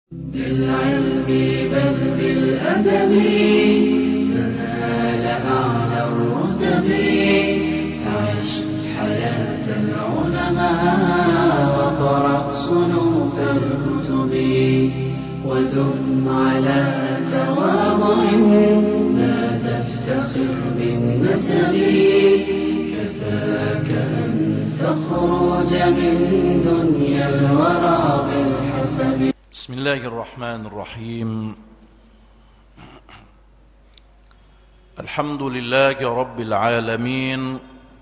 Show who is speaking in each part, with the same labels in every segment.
Speaker 1: بالعلم بل بالأدب تنال أعلى الرتب فعش حياة العلماء وقرأ صنوف الكتب ودم على تواضع لا تفتخر بالنسب كفاك أن تخرج من دنيا الورى بالحسب
Speaker 2: بسم الله الرحمن الرحيم الحمد لله رب العالمين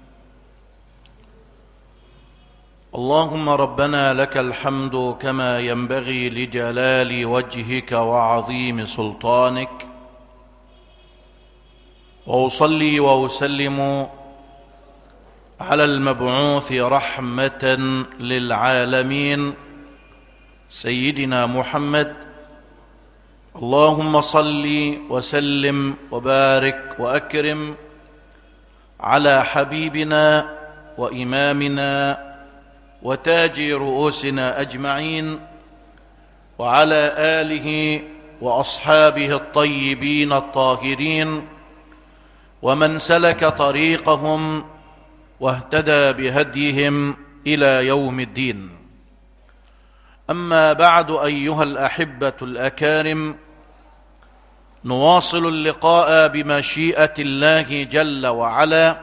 Speaker 2: اللهم ربنا لك الحمد كما ينبغي لجلال وجهك وعظيم سلطانك واصلي واسلم على المبعوث رحمه للعالمين سيدنا محمد اللهم صل وسلم وبارك واكرم على حبيبنا وامامنا وتاج رؤوسنا اجمعين وعلى اله واصحابه الطيبين الطاهرين ومن سلك طريقهم واهتدى بهديهم الى يوم الدين اما بعد ايها الاحبه الاكارم نواصل اللقاء بمشيئه الله جل وعلا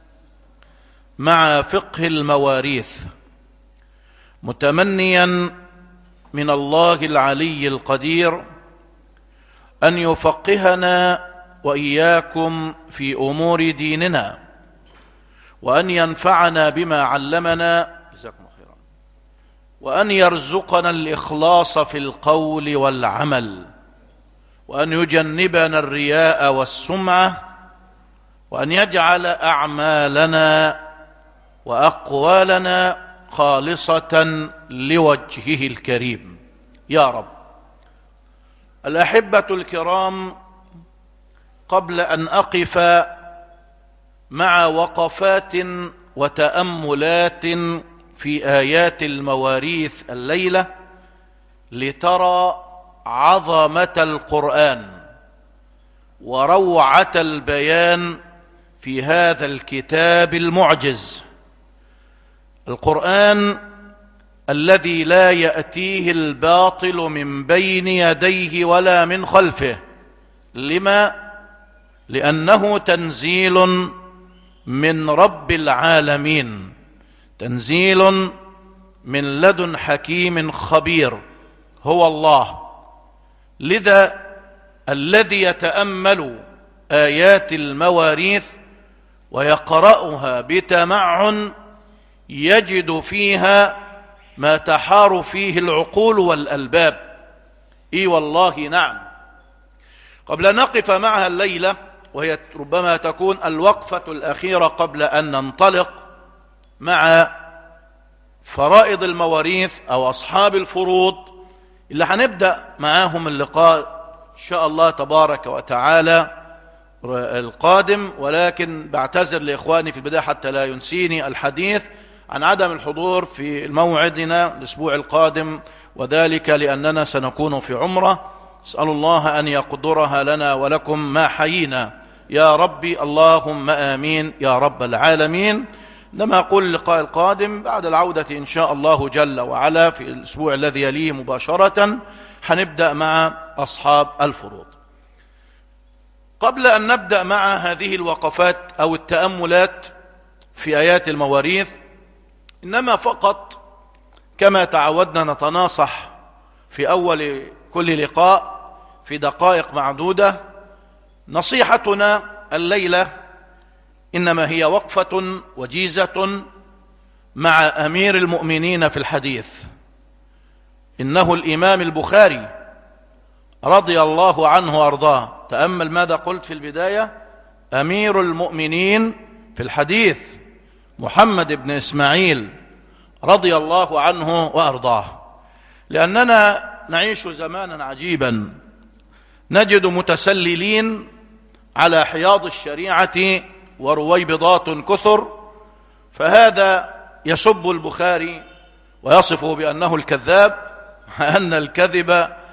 Speaker 2: مع فقه المواريث متمنيا من الله العلي القدير ان يفقهنا واياكم في امور ديننا وان ينفعنا بما علمنا جزاكم الله خيرا وان يرزقنا الاخلاص في القول والعمل وان يجنبنا الرياء والسمعه وان يجعل اعمالنا واقوالنا خالصه لوجهه الكريم يا رب الاحبه الكرام قبل ان اقف مع وقفات وتاملات في ايات المواريث الليله لترى عظمه القران وروعه البيان في هذا الكتاب المعجز القران الذي لا ياتيه الباطل من بين يديه ولا من خلفه لما لانه تنزيل من رب العالمين تنزيل من لدن حكيم خبير هو الله لذا الذي يتامل ايات المواريث ويقراها بتمعن يجد فيها ما تحار فيه العقول والالباب اي والله نعم قبل ان نقف معها الليله وهي ربما تكون الوقفه الاخيره قبل ان ننطلق مع فرائض المواريث او اصحاب الفروض اللي هنبدا معاهم اللقاء ان شاء الله تبارك وتعالى القادم ولكن بعتذر لاخواني في البدايه حتى لا ينسيني الحديث عن عدم الحضور في موعدنا الاسبوع القادم وذلك لاننا سنكون في عمره اسال الله ان يقدرها لنا ولكم ما حيينا يا ربي اللهم امين يا رب العالمين لما أقول اللقاء القادم بعد العودة إن شاء الله جل وعلا في الأسبوع الذي يليه مباشرة هنبدأ مع أصحاب الفروض قبل أن نبدأ مع هذه الوقفات أو التأملات في آيات المواريث إنما فقط كما تعودنا نتناصح في أول كل لقاء في دقائق معدودة نصيحتنا الليلة انما هي وقفه وجيزه مع امير المؤمنين في الحديث انه الامام البخاري رضي الله عنه وارضاه تامل ماذا قلت في البدايه امير المؤمنين في الحديث محمد بن اسماعيل رضي الله عنه وارضاه لاننا نعيش زمانا عجيبا نجد متسللين على حياض الشريعه ورويبضات كثر فهذا يسب البخاري ويصفه بأنه الكذاب أن الكذب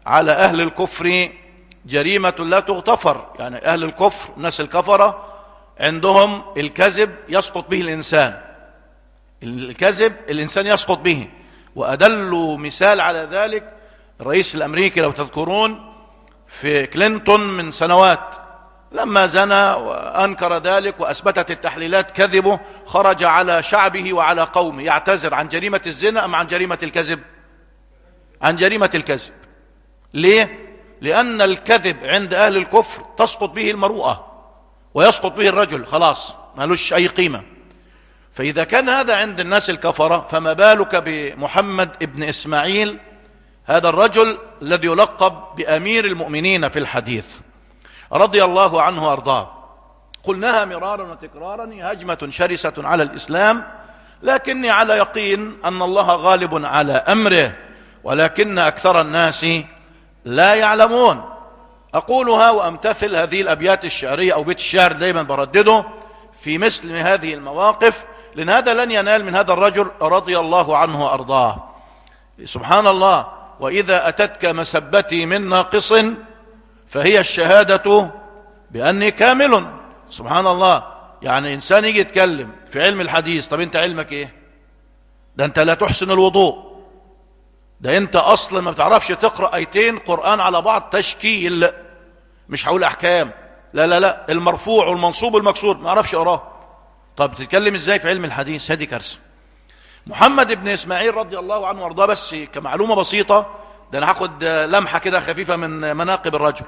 Speaker 2: على أهل الكفر جريمة لا تغتفر يعني أهل الكفر الناس الكفرة عندهم الكذب يسقط به الإنسان الكذب الإنسان يسقط به وأدل مثال على ذلك الرئيس الأمريكي لو تذكرون في كلينتون من سنوات لما زنى وأنكر ذلك وأثبتت التحليلات كذبه خرج على شعبه وعلى قومه يعتذر عن جريمة الزنا أم عن جريمة الكذب عن جريمة الكذب ليه لأن الكذب عند أهل الكفر تسقط به المروءة ويسقط به الرجل خلاص مالوش أي قيمة فإذا كان هذا عند الناس الكفرة فما بالك بمحمد ابن إسماعيل هذا الرجل الذي يلقب بأمير المؤمنين في الحديث رضي الله عنه وأرضاه قلناها مرارا وتكرارا هي هجمة شرسة على الإسلام لكني على يقين أن الله غالب على أمره ولكن أكثر الناس لا يعلمون أقولها وأمتثل هذه الأبيات الشعرية أو بيت الشعر دايما بردده في مثل هذه المواقف لأن هذا لن ينال من هذا الرجل رضي الله عنه وأرضاه سبحان الله وإذا أتتك مسبتي من ناقص فهي الشهادة بأني كامل سبحان الله يعني إنسان يجي يتكلم في علم الحديث طب أنت علمك إيه ده أنت لا تحسن الوضوء ده أنت أصلا ما بتعرفش تقرأ أيتين قرآن على بعض تشكيل مش هقول أحكام لا لا لا المرفوع والمنصوب والمكسور ما أعرفش أقراه طب تتكلم إزاي في علم الحديث هذه كارثة محمد بن إسماعيل رضي الله عنه وارضاه بس كمعلومة بسيطة ده أنا هاخد لمحة كده خفيفة من مناقب الرجل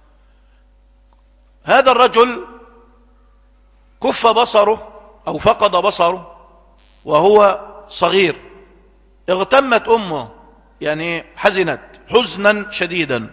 Speaker 2: هذا الرجل كف بصره أو فقد بصره وهو صغير اغتمت أمه يعني حزنت حزنا شديدا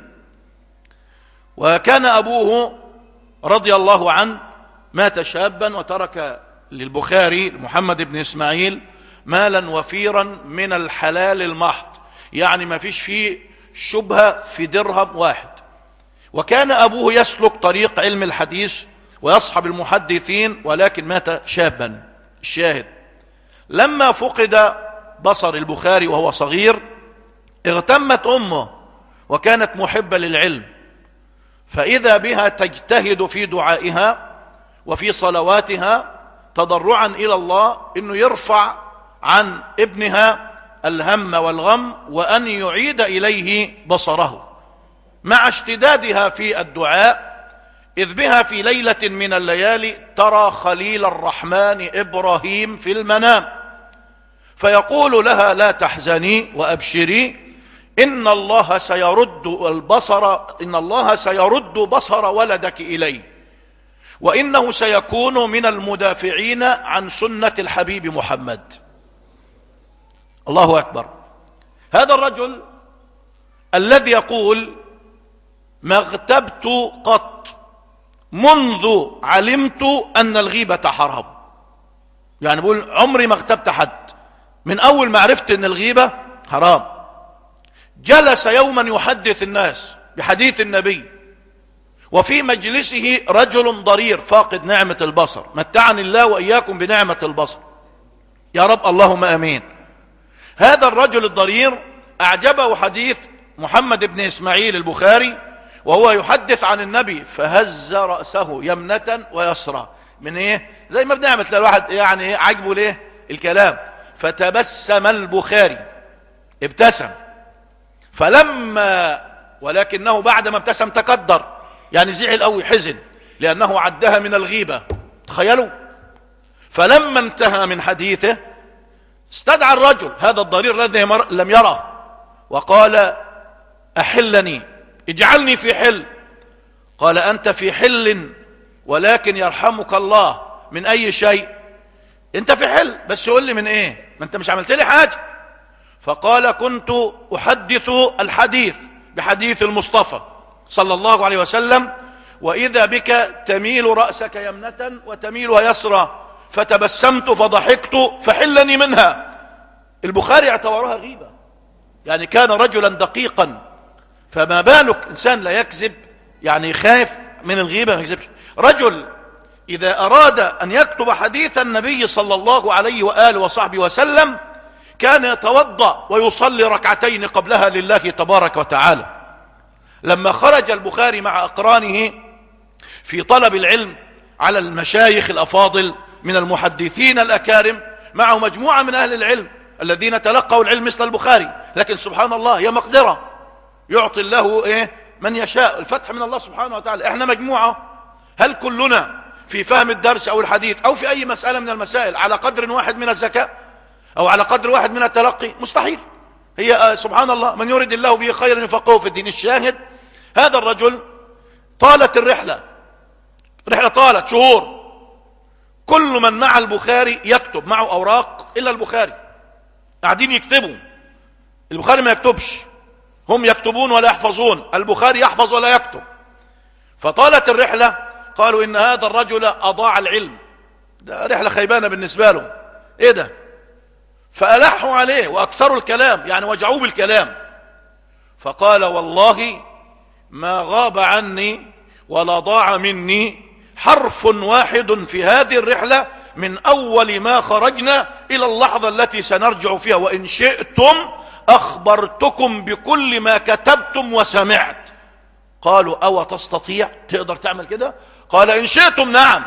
Speaker 2: وكان أبوه رضي الله عنه مات شابا وترك للبخاري محمد بن إسماعيل مالا وفيرا من الحلال المحض يعني ما فيش فيه شبهة في درهم واحد وكان أبوه يسلك طريق علم الحديث ويصحب المحدثين ولكن مات شابا الشاهد لما فقد بصر البخاري وهو صغير اغتمت أمه وكانت محبة للعلم فإذا بها تجتهد في دعائها وفي صلواتها تضرعا إلى الله إنه يرفع عن ابنها الهم والغم وأن يعيد إليه بصره مع اشتدادها في الدعاء إذ بها في ليلة من الليالي ترى خليل الرحمن إبراهيم في المنام فيقول لها لا تحزني وأبشري إن الله سيرد البصر إن الله سيرد بصر ولدك إليه وإنه سيكون من المدافعين عن سنة الحبيب محمد الله أكبر هذا الرجل الذي يقول ما اغتبت قط منذ علمت أن الغيبة حرام يعني بقول عمري ما اغتبت حد من أول ما عرفت أن الغيبة حرام جلس يوما يحدث الناس بحديث النبي وفي مجلسه رجل ضرير فاقد نعمة البصر متعني الله وإياكم بنعمة البصر يا رب اللهم أمين هذا الرجل الضرير أعجبه حديث محمد بن إسماعيل البخاري وهو يحدث عن النبي فهز رأسه يمنة ويسرى من ايه زي ما بنعمل تلاقي الواحد يعني ايه عجبه ليه الكلام فتبسم البخاري ابتسم فلما ولكنه بعد ما ابتسم تكدر يعني زعل قوي حزن لأنه عدها من الغيبة تخيلوا فلما انتهى من حديثه استدعى الرجل هذا الضرير الذي لم يره وقال أحلني اجعلني في حل قال أنت في حل ولكن يرحمك الله من أي شيء أنت في حل بس يقول لي من إيه ما أنت مش عملت لي حاجة فقال كنت أحدث الحديث بحديث المصطفى صلى الله عليه وسلم وإذا بك تميل رأسك يمنة وتميلها يسرى فتبسمت فضحكت فحلني منها البخاري اعتبرها غيبة يعني كان رجلا دقيقا فما بالك إنسان لا يكذب يعني خايف من الغيبة ما يكذبش رجل إذا أراد أن يكتب حديث النبي صلى الله عليه وآله وصحبه وسلم كان يتوضأ ويصلي ركعتين قبلها لله تبارك وتعالى لما خرج البخاري مع أقرانه في طلب العلم على المشايخ الأفاضل من المحدثين الأكارم معه مجموعة من أهل العلم الذين تلقوا العلم مثل البخاري لكن سبحان الله هي مقدرة يعطي الله إيه من يشاء الفتح من الله سبحانه وتعالى احنا مجموعة هل كلنا في فهم الدرس أو الحديث أو في أي مسألة من المسائل على قدر واحد من الزكاة أو على قدر واحد من التلقي مستحيل هي آه سبحان الله من يريد الله به خيرا يفقهه في الدين الشاهد هذا الرجل طالت الرحلة رحلة طالت شهور كل من مع البخاري يكتب معه أوراق إلا البخاري قاعدين يكتبوا البخاري ما يكتبش هم يكتبون ولا يحفظون البخاري يحفظ ولا يكتب فطالت الرحلة قالوا إن هذا الرجل أضاع العلم ده رحلة خيبانة بالنسبة له إيه ده فألحوا عليه وأكثروا الكلام يعني وجعوه بالكلام فقال والله ما غاب عني ولا ضاع مني حرف واحد في هذه الرحلة من أول ما خرجنا إلى اللحظة التي سنرجع فيها وإن شئتم أخبرتكم بكل ما كتبتم وسمعت قالوا أو تستطيع تقدر تعمل كده قال إن شئتم نعم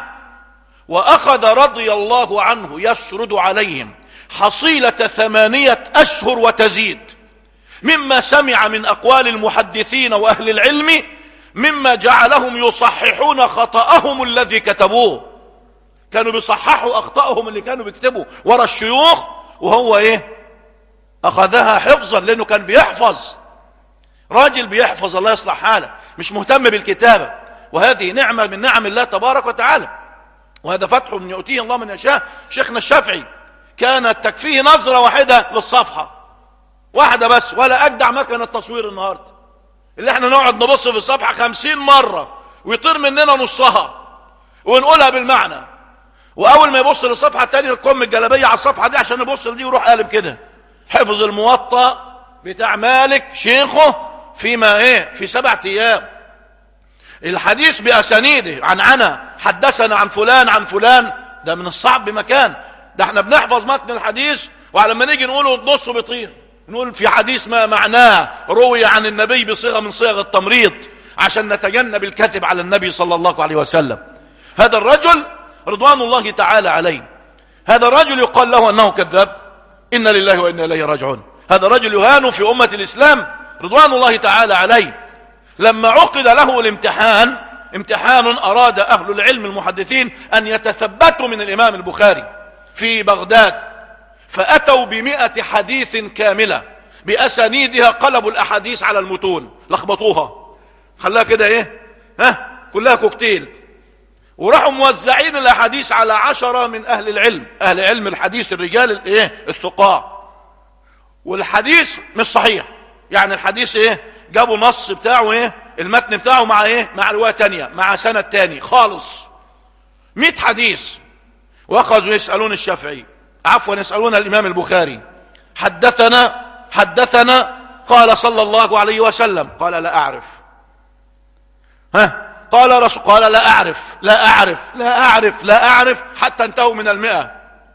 Speaker 2: وأخذ رضي الله عنه يسرد عليهم حصيلة ثمانية أشهر وتزيد مما سمع من أقوال المحدثين وأهل العلم مما جعلهم يصححون خطأهم الذي كتبوه كانوا بيصححوا أخطأهم اللي كانوا بيكتبوا ورا الشيوخ وهو إيه أخذها حفظا لأنه كان بيحفظ راجل بيحفظ الله يصلح حاله مش مهتم بالكتابة وهذه نعمة من نعم الله تبارك وتعالى وهذا فتح من يؤتيه الله من يشاء شيخنا الشافعي كانت تكفيه نظرة واحدة للصفحة واحدة بس ولا أجدع مكان التصوير النهاردة اللي احنا نقعد نبص في الصفحة خمسين مرة ويطير مننا نصها ونقولها بالمعنى وأول ما يبص للصفحة التانية الكم الجلبية على الصفحة دي عشان يبص لدي ويروح قالب كده حفظ الموطأ بتاع مالك شيخه فيما ايه في سبعة ايام الحديث بأسانيده عن عنا حدثنا عن فلان عن فلان ده من الصعب بمكان ده احنا بنحفظ متن الحديث وعلى نيجي نقوله نصه بيطير نقول في حديث ما معناه روي عن النبي بصيغه من صيغ التمريض عشان نتجنب الكذب على النبي صلى الله عليه وسلم هذا الرجل رضوان الله تعالى عليه هذا الرجل يقال له انه كذاب إن لله وإنا إليه راجعون هذا رجل يهان في أمة الإسلام رضوان الله تعالى عليه لما عقد له الامتحان امتحان أراد أهل العلم المحدثين أن يتثبتوا من الإمام البخاري في بغداد فأتوا بمئة حديث كاملة بأسانيدها قلبوا الأحاديث على المتون لخبطوها خلاها كده إيه ها كلها كوكتيل وراحوا موزعين الاحاديث على عشرة من اهل العلم اهل علم الحديث الرجال الايه الثقاء والحديث مش صحيح يعني الحديث ايه جابوا نص بتاعه ايه المتن بتاعه مع ايه مع رواية تانية مع سنة تاني خالص مئة حديث واخذوا يسألون الشافعي عفوا يسألون الامام البخاري حدثنا حدثنا قال صلى الله عليه وسلم قال لا اعرف ها قال رسول قال لا أعرف لا أعرف لا أعرف لا أعرف حتى انتهوا من المئة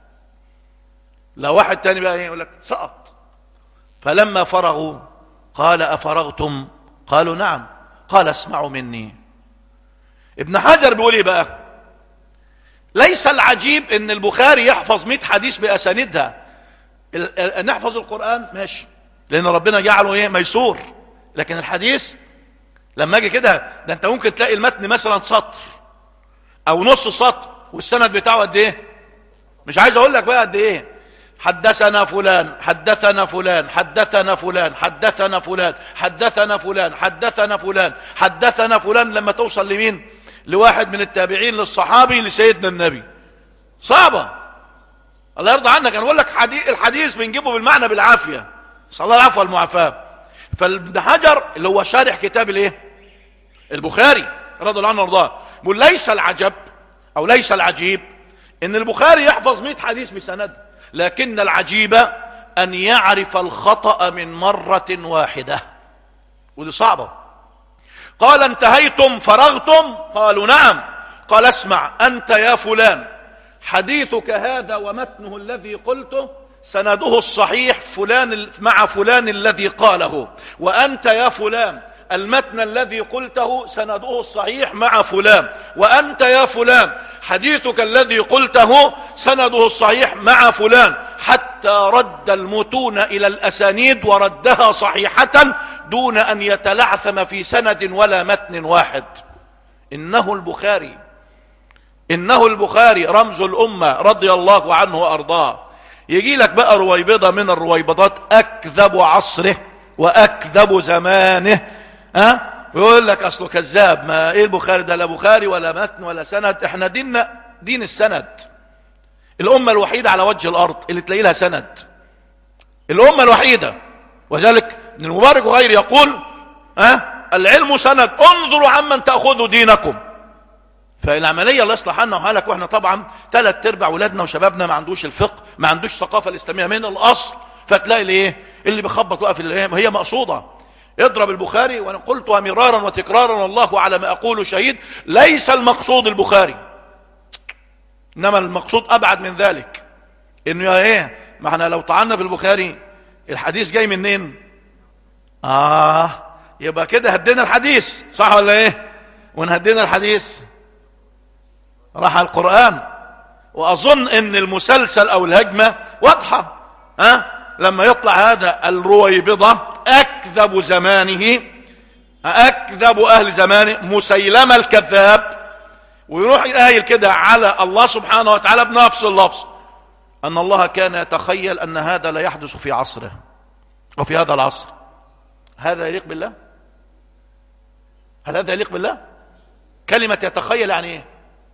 Speaker 2: لا واحد تاني بقى يقول لك سقط فلما فرغوا قال أفرغتم قالوا نعم قال اسمعوا مني ابن حجر بيقول ايه بقى ليس العجيب ان البخاري يحفظ 100 حديث باسانيدها نحفظ القران ماشي لان ربنا جعله ايه ميسور لكن الحديث لما اجي كده ده انت ممكن تلاقي المتن مثلا سطر او نص سطر والسند بتاعه قد ايه مش عايز اقول لك بقى قد ايه حدثنا فلان حدثنا فلان حدثنا فلان حدثنا فلان حدثنا فلان حدثنا فلان حدثنا فلان لما توصل لمين لواحد من التابعين للصحابي لسيدنا النبي صعبة الله يرضى عنك انا بقول لك حديث الحديث بنجيبه بالمعنى بالعافية صلى الله العفو والمعافاة فابن حجر اللي هو شارح كتاب الايه البخاري رضي الله عنه وارضاه بيقول ليس العجب او ليس العجيب ان البخاري يحفظ 100 حديث بسند لكن العجيب ان يعرف الخطأ من مرة واحدة ودي صعبة قال انتهيتم فرغتم قالوا نعم قال اسمع انت يا فلان حديثك هذا ومتنه الذي قلته سنده الصحيح فلان مع فلان الذي قاله وانت يا فلان المتن الذي قلته سنده الصحيح مع فلان وأنت يا فلان حديثك الذي قلته سنده الصحيح مع فلان حتى رد المتون إلى الأسانيد وردها صحيحة دون أن يتلعثم في سند ولا متن واحد إنه البخاري إنه البخاري رمز الأمة رضي الله عنه وأرضاه يجي لك بقى رويبضة من الرويبضات أكذب عصره وأكذب زمانه ها ويقول لك أصله كذاب ما إيه البخاري ده لا بخاري ولا متن ولا سند إحنا ديننا دين السند الأمة الوحيدة على وجه الأرض اللي تلاقي لها سند الأمة الوحيدة وذلك ابن المبارك وغيره يقول ها العلم سند انظروا عمن تأخذوا دينكم فالعمليه الله يصلح لنا وحالك واحنا طبعا ثلاث ارباع ولادنا وشبابنا ما عندوش الفقه ما عندوش الثقافه الاسلاميه من الاصل فتلاقي الايه اللي بيخبط بقى في الايه هي مقصوده اضرب البخاري وانا قلتها مرارا وتكرارا والله على ما اقول شهيد ليس المقصود البخاري انما المقصود ابعد من ذلك انه يا ايه ما احنا لو طعنا في البخاري الحديث جاي منين اه يبقى كده هدينا الحديث صح ولا ايه ونهدينا الحديث راح القرآن وأظن أن المسلسل أو الهجمة واضحة ها لما يطلع هذا الرويبضة أكذب زمانه أكذب أهل زمانه مسيلمة الكذاب ويروح قايل كده على الله سبحانه وتعالى بنفس اللفظ أن الله كان يتخيل أن هذا لا يحدث في عصره وفي هذا العصر هذا يليق بالله هل هذا يليق بالله كلمة يتخيل يعني ايه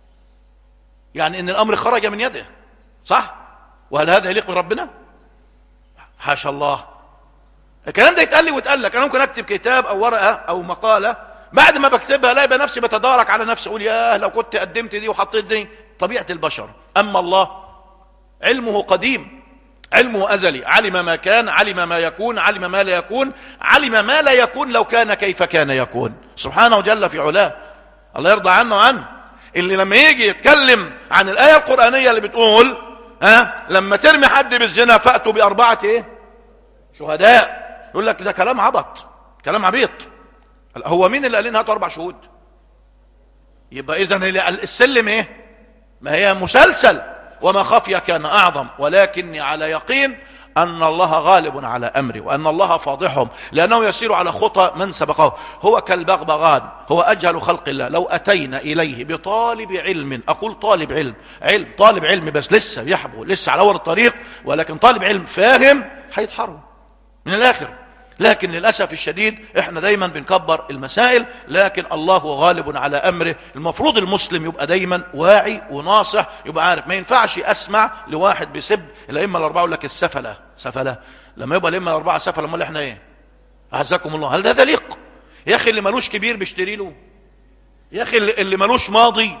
Speaker 2: يعني ان الامر خرج من يده صح وهل هذا يليق بربنا حاشا الله الكلام ده يتقال لي ويتقال لك انا ممكن اكتب كتاب او ورقه او مقاله بعد ما بكتبها الاقي بنفسي بتدارك على نفسي اقول ياه لو كنت قدمت دي وحطيت دي طبيعه البشر اما الله علمه قديم علمه ازلي علم ما كان علم ما يكون علم ما لا يكون علم ما لا يكون لو كان كيف كان يكون سبحانه جل في علاه الله يرضى عنه عنه اللي لما يجي يتكلم عن الآية القرآنية اللي بتقول ها لما ترمي حد بالزنا فأتوا بأربعة ايه شهداء يقول لك ده كلام عبط كلام عبيط هو مين اللي قال لنا هاتوا أربع شهود يبقى إذا السلم ايه ما هي مسلسل وما خفي كان أعظم ولكني على يقين أن الله غالب على أمره وأن الله فاضحهم لأنه يسير على خطى من سبقه هو كالبغبغان هو أجهل خلق الله لو أتينا إليه بطالب علم أقول طالب علم علم طالب علم بس لسه بيحبو لسه على أول الطريق ولكن طالب علم فاهم هيتحرم من الآخر لكن للأسف الشديد احنا دايما بنكبر المسائل لكن الله غالب على أمره المفروض المسلم يبقى دايما واعي وناصح يبقى عارف ما ينفعش أسمع لواحد بيسب الأئمة الأربعة يقول لك السفلة سفلة لما يبقى الأئمة الأربعة سفلة امال احنا ايه أعزكم الله هل ده يليق يا أخي اللي ملوش كبير بيشتري له يا أخي اللي ملوش ماضي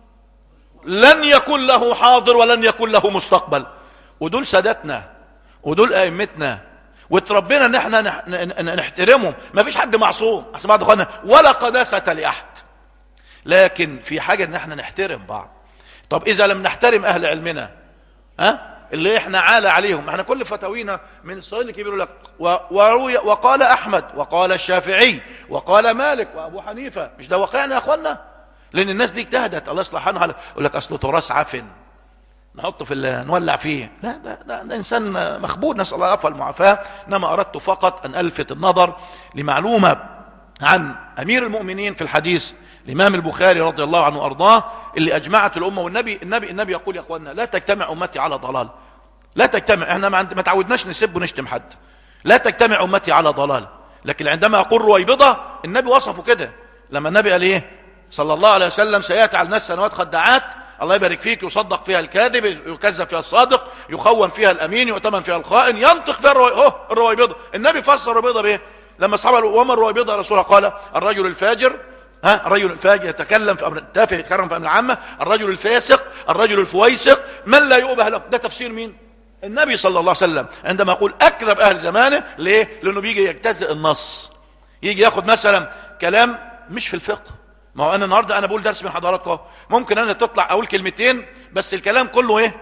Speaker 2: لن يكون له حاضر ولن يكون له مستقبل ودول سادتنا ودول أئمتنا وتربينا ان احنا نحترمهم ما فيش حد معصوم عشان بعض اخواننا ولا قداسه لاحد لكن في حاجه ان احنا نحترم بعض طب اذا لم نحترم اهل علمنا ها اللي احنا عالى عليهم احنا كل فتاوينا من الصغير الكبير لك وروي وقال احمد وقال الشافعي وقال مالك وابو حنيفه مش ده واقعنا يا اخوانا لان الناس دي اجتهدت الله يصلح عنها يقول لك اصله تراث عفن نحطه في نولع فيه لا ده, ده, ده انسان مخبود نسال الله العفو والمعافاه انما اردت فقط ان الفت النظر لمعلومه عن امير المؤمنين في الحديث الامام البخاري رضي الله عنه وارضاه اللي اجمعت الامه والنبي النبي النبي يقول يا اخواننا لا تجتمع امتي على ضلال لا تجتمع احنا ما تعودناش نسب ونشتم حد لا تجتمع امتي على ضلال لكن عندما اقول رويبضه النبي وصفه كده لما النبي قال ايه صلى الله عليه وسلم سياتي على الناس سنوات خداعات الله يبارك فيك يصدق فيها الكاذب يكذب فيها الصادق يخون فيها الامين يؤتمن فيها الخائن ينطق فيها الرو... الرويبضه النبي فسر الرويبضه بايه لما الصحابه قالوا وما الرويبضه يا رسول الله قال الرجل الفاجر ها الرجل الفاجر يتكلم في امر تافه يتكلم في امر العامه الرجل الفاسق الرجل الفويسق من لا يؤبه له ده تفسير مين النبي صلى الله عليه وسلم عندما يقول اكذب اهل زمانه ليه لانه بيجي يجتزئ النص يجي ياخد مثلا كلام مش في الفقه ما هو انا النهارده انا بقول درس من حضراتكم ممكن انا تطلع اقول كلمتين بس الكلام كله ايه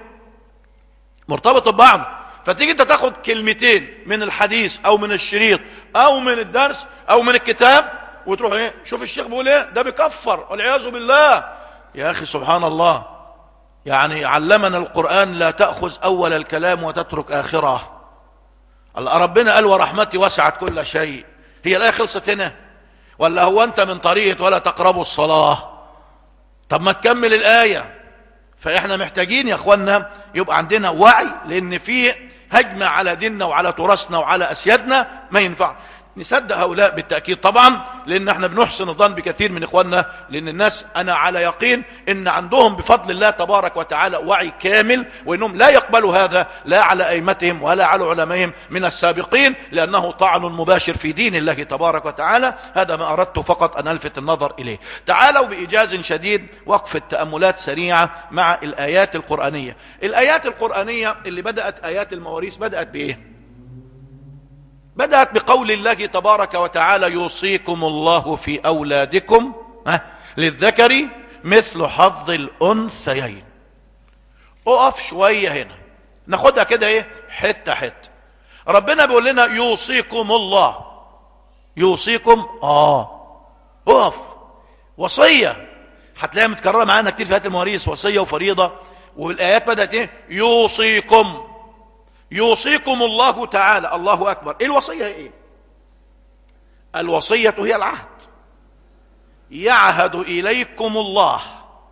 Speaker 2: مرتبط ببعض فتيجي انت تاخد كلمتين من الحديث او من الشريط او من الدرس او من الكتاب وتروح ايه شوف الشيخ بيقول ايه ده بيكفر والعياذ بالله يا اخي سبحان الله يعني علمنا القرآن لا تأخذ أول الكلام وتترك آخره الله ربنا قال ورحمتي وسعت كل شيء هي الآية خلصت هنا ولا هو أنت من طريقة ولا تقربوا الصلاة طب ما تكمل الآية فإحنا محتاجين يا أخوانا يبقى عندنا وعي لأن في هجمة على ديننا وعلى تراثنا وعلى أسيادنا ما ينفع نصدق هؤلاء بالتأكيد طبعا لأن احنا بنحسن الظن بكثير من إخواننا لأن الناس أنا على يقين إن عندهم بفضل الله تبارك وتعالى وعي كامل وإنهم لا يقبلوا هذا لا على أئمتهم ولا على علمائهم من السابقين لأنه طعن مباشر في دين الله تبارك وتعالى هذا ما أردت فقط أن ألفت النظر إليه تعالوا بإيجاز شديد وقف التأملات سريعة مع الآيات القرآنية الآيات القرآنية اللي بدأت آيات المواريث بدأت بإيه بدأت بقول الله تبارك وتعالى يوصيكم الله في أولادكم ها للذكر مثل حظ الأنثيين اقف شوية هنا ناخدها كده ايه حتة حتة ربنا بيقول لنا يوصيكم الله يوصيكم اه اقف وصية هتلاقيها متكررة معانا كتير في آيات المواريث وصية وفريضة والآيات بدأت ايه يوصيكم يوصيكم الله تعالى الله أكبر إيه الوصية ايه الوصية هي العهد يعهد إليكم الله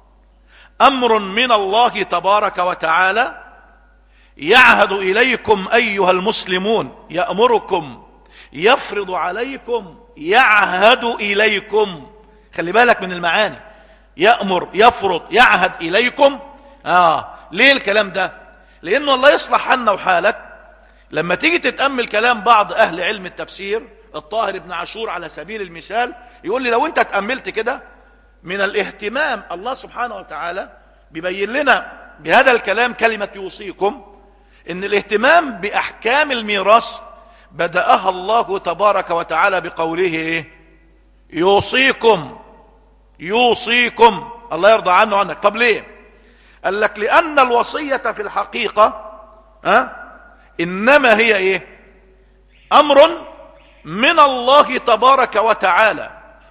Speaker 2: أمر من الله تبارك وتعالى يعهد إليكم أيها المسلمون يأمركم يفرض عليكم يعهد إليكم خلي بالك من المعاني يأمر يفرض يعهد إليكم آه ليه الكلام ده لأنه الله يصلح حالنا وحالك لما تيجي تتأمل كلام بعض أهل علم التفسير الطاهر بن عاشور على سبيل المثال يقول لي لو أنت تأملت كده من الاهتمام الله سبحانه وتعالى بيبين لنا بهذا الكلام كلمة يوصيكم ان الاهتمام بأحكام الميراث بدأها الله تبارك وتعالى بقوله ايه يوصيكم يوصيكم الله يرضى عنه عنك طب ليه قال لك لأن الوصية في الحقيقة ها إنما هي إيه أمر من الله تبارك وتعالى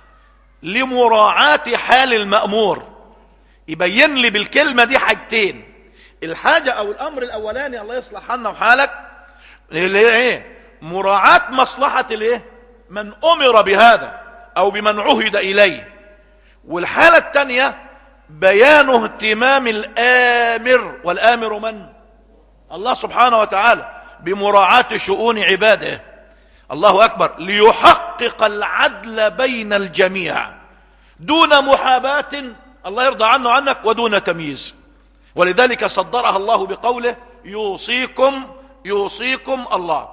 Speaker 2: لمراعاة حال المأمور يبين لي بالكلمة دي حاجتين الحاجة أو الأمر الأولاني الله يصلح حالنا وحالك اللي هي إيه مراعاة مصلحة الإيه من أمر بهذا أو بمن عهد إليه والحالة الثانية بيان اهتمام الآمر والآمر من الله سبحانه وتعالى بمراعاة شؤون عباده الله أكبر ليحقق العدل بين الجميع دون محاباة الله يرضى عنه عنك ودون تمييز ولذلك صدرها الله بقوله يوصيكم يوصيكم الله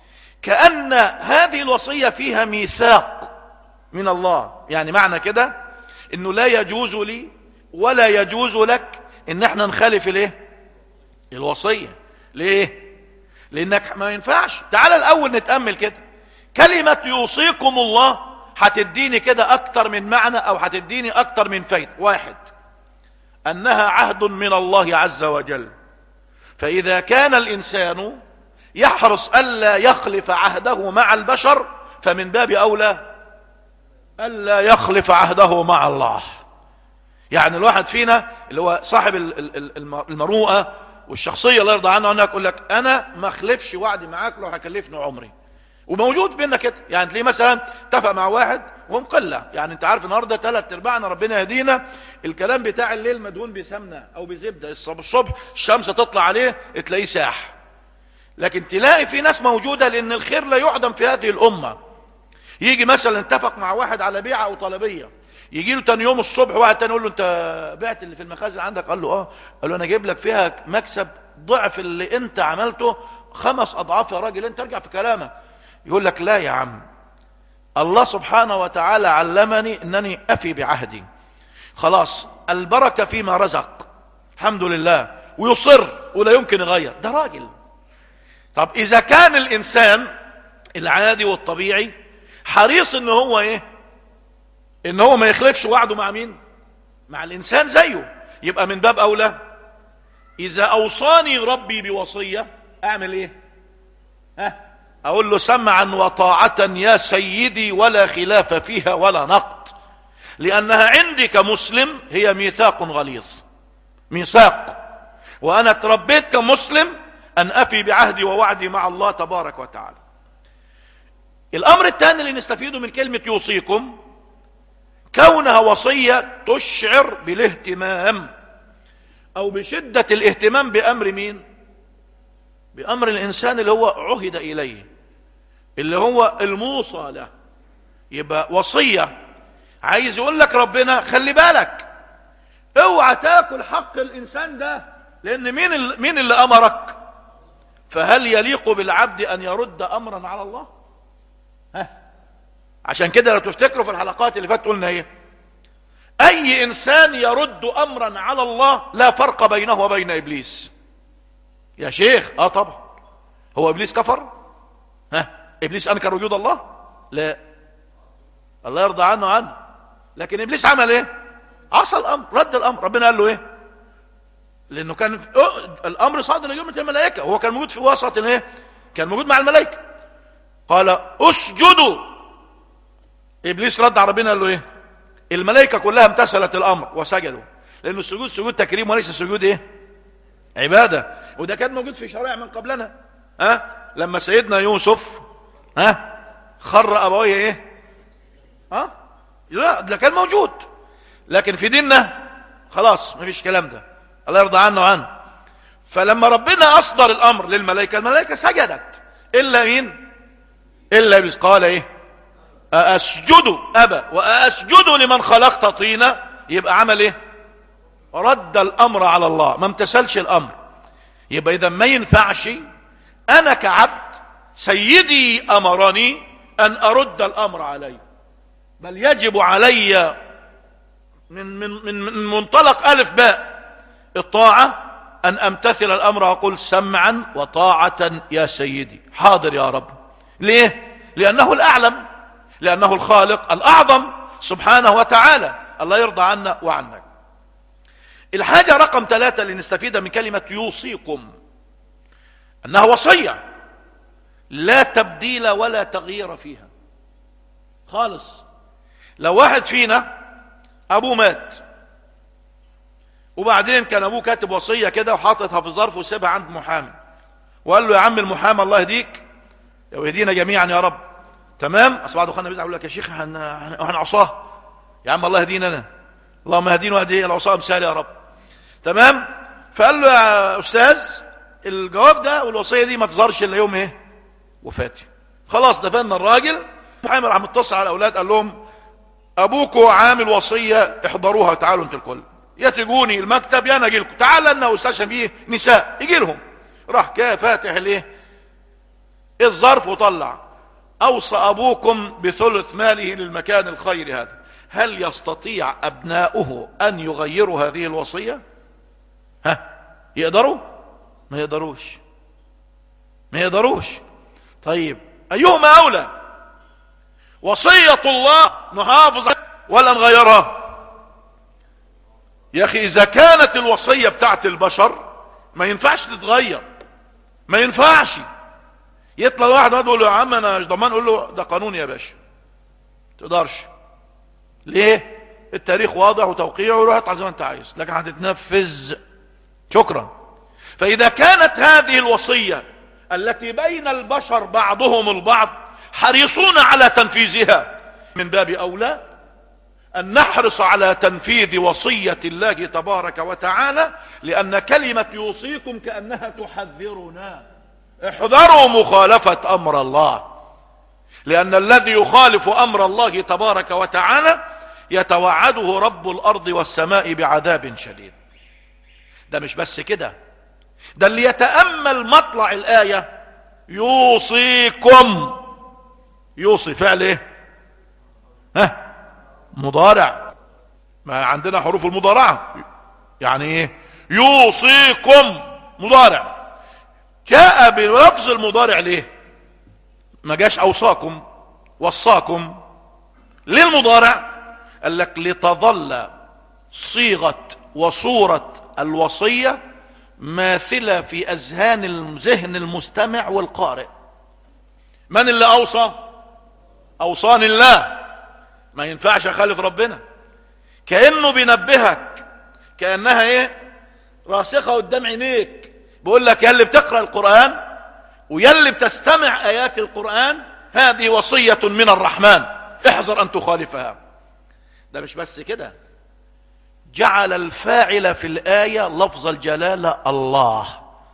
Speaker 2: كأن هذه الوصية فيها ميثاق من الله يعني معنى كده انه لا يجوز لي ولا يجوز لك ان احنا نخالف الايه الوصية ليه لانك ما ينفعش تعال الاول نتأمل كده كلمة يوصيكم الله هتديني كده اكتر من معنى او هتديني اكتر من فايدة واحد انها عهد من الله عز وجل فاذا كان الانسان يحرص الا يخلف عهده مع البشر فمن باب اولى الا يخلف عهده مع الله يعني الواحد فينا اللي هو صاحب المروءه والشخصيه الله يرضى عنه عنك يقول لك انا ما اخلفش وعدي معاك لو هكلفني عمري وموجود بينا كده يعني تلاقيه مثلا اتفق مع واحد ومقلة يعني انت عارف النهارده ثلاث ارباعنا ربنا يهدينا الكلام بتاع الليل مدهون بسمنه او بزبده الصبح الشمس تطلع عليه تلاقيه ساح لكن تلاقي في ناس موجوده لان الخير لا يعدم في هذه الامه يجي مثلا اتفق مع واحد على بيعه او طلبيه يجي له تاني يوم الصبح واحد تاني يقول له انت بعت اللي في المخازن عندك قال له اه قال له انا اجيب لك فيها مكسب ضعف اللي انت عملته خمس اضعاف يا راجل انت ارجع في كلامك يقول لك لا يا عم الله سبحانه وتعالى علمني انني افي بعهدي خلاص البركه فيما رزق الحمد لله ويصر ولا يمكن يغير ده راجل طب اذا كان الانسان العادي والطبيعي حريص ان هو ايه ان هو ما يخلفش وعده مع مين مع الانسان زيه يبقى من باب اولى اذا اوصاني ربي بوصيه اعمل ايه ها اقول له سمعا وطاعة يا سيدي ولا خلاف فيها ولا نقد لانها عندي كمسلم هي ميثاق غليظ ميثاق وانا تربيت كمسلم ان افي بعهدي ووعدي مع الله تبارك وتعالى الامر الثاني اللي نستفيده من كلمة يوصيكم كونها وصية تشعر بالاهتمام او بشدة الاهتمام بامر مين بامر الانسان اللي هو عهد اليه اللي هو الموصى له يبقى وصية عايز يقول لك ربنا خلي بالك اوعى تاكل حق الانسان ده لان مين اللي مين اللي امرك فهل يليق بالعبد ان يرد امرا على الله ها عشان كده لو تفتكروا في الحلقات اللي فاتت قلنا ايه اي انسان يرد امرا على الله لا فرق بينه وبين ابليس يا شيخ اه طبعا هو ابليس كفر ها ابليس انكر وجود الله لا الله يرضى عنه عنه لكن ابليس عمل ايه عصى الامر رد الامر ربنا قال له ايه لانه كان في... الامر صادر لجمله الملائكه هو كان موجود في وسط الايه كان موجود مع الملائكه قال اسجدوا ابليس رد على ربنا قال له ايه الملائكه كلها امتثلت الامر وسجدوا لانه السجود سجود تكريم وليس سجود ايه عباده وده كان موجود في شرائع من قبلنا ها لما سيدنا يوسف ها خر ابويه ايه ها لا ده كان موجود لكن في ديننا خلاص ما فيش كلام ده الله يرضى عنه وعنه فلما ربنا اصدر الامر للملائكه الملائكه سجدت الا مين الا ابليس قال ايه أأسجد أبى وأسجد لمن خلقت طينا يبقى عمل ايه رد الأمر على الله ما امتثلش الأمر يبقى إذا ما ينفعش أنا كعبد سيدي أمرني أن أرد الأمر علي بل يجب علي من, من, من, من منطلق ألف باء الطاعة أن أمتثل الأمر وأقول سمعا وطاعة يا سيدي حاضر يا رب ليه لأنه الأعلم لأنه الخالق الأعظم سبحانه وتعالى الله يرضى عنا وعنك الحاجة رقم ثلاثة اللي نستفيد من كلمة يوصيكم أنها وصية لا تبديل ولا تغيير فيها خالص لو واحد فينا أبوه مات وبعدين كان أبوه كاتب وصية كده وحاططها في ظرف وسيبها عند محامي وقال له يا عم المحامي الله يهديك ويهدينا جميعا يا رب تمام اصل بعض اخواننا بيزعل يقول لك يا شيخ احنا عصاه يا عم الله يهدينا انا اللهم اهدينا واهدي العصاه مثال يا رب تمام فقال له يا استاذ الجواب ده والوصيه دي ما تظهرش الا يوم ايه وفاتي خلاص دفنا الراجل محمد راح متصل على الاولاد قال لهم ابوكم عامل وصيه احضروها تعالوا انتوا الكل يا تجوني المكتب يا انا اجي لكم تعال لنا استشهد فيه نساء يجي لهم راح كده فاتح الايه الظرف وطلع اوصى ابوكم بثلث ماله للمكان الخير هذا هل يستطيع ابناؤه ان يغيروا هذه الوصيه ها يقدروا ما يقدروش ما يقدروش طيب ايهما اولى وصيه الله نحافظ ولا نغيرها يا اخي اذا كانت الوصيه بتاعت البشر ما ينفعش تتغير ما ينفعش يطلع واحد يقول له يا عم انا مش ضمان اقول له ده قانون يا باشا تقدرش ليه التاريخ واضح وتوقيعه وروح اطلع زي ما انت عايز لكن هتتنفذ شكرا فاذا كانت هذه الوصيه التي بين البشر بعضهم البعض حريصون على تنفيذها من باب اولى ان نحرص على تنفيذ وصيه الله تبارك وتعالى لان كلمه يوصيكم كانها تحذرنا احذروا مخالفة امر الله لان الذي يخالف امر الله تبارك وتعالى يتوعده رب الارض والسماء بعذاب شديد ده مش بس كده ده اللي يتأمل مطلع الآية يوصيكم يوصي فعل ايه ها مضارع ما عندنا حروف المضارعة يعني ايه يوصيكم مضارع جاء بلفظ المضارع ليه ما جاش اوصاكم وصاكم ليه المضارع قال لك لتظل صيغه وصوره الوصيه ماثله في اذهان الذهن المستمع والقارئ من اللي اوصى اوصاني الله ما ينفعش اخالف ربنا كانه بينبهك كانها ايه راسخه قدام عينيك بيقول لك يا اللي بتقرا القران ويا اللي بتستمع ايات القران هذه وصيه من الرحمن احذر ان تخالفها ده مش بس كده جعل الفاعل في الايه لفظ الجلاله الله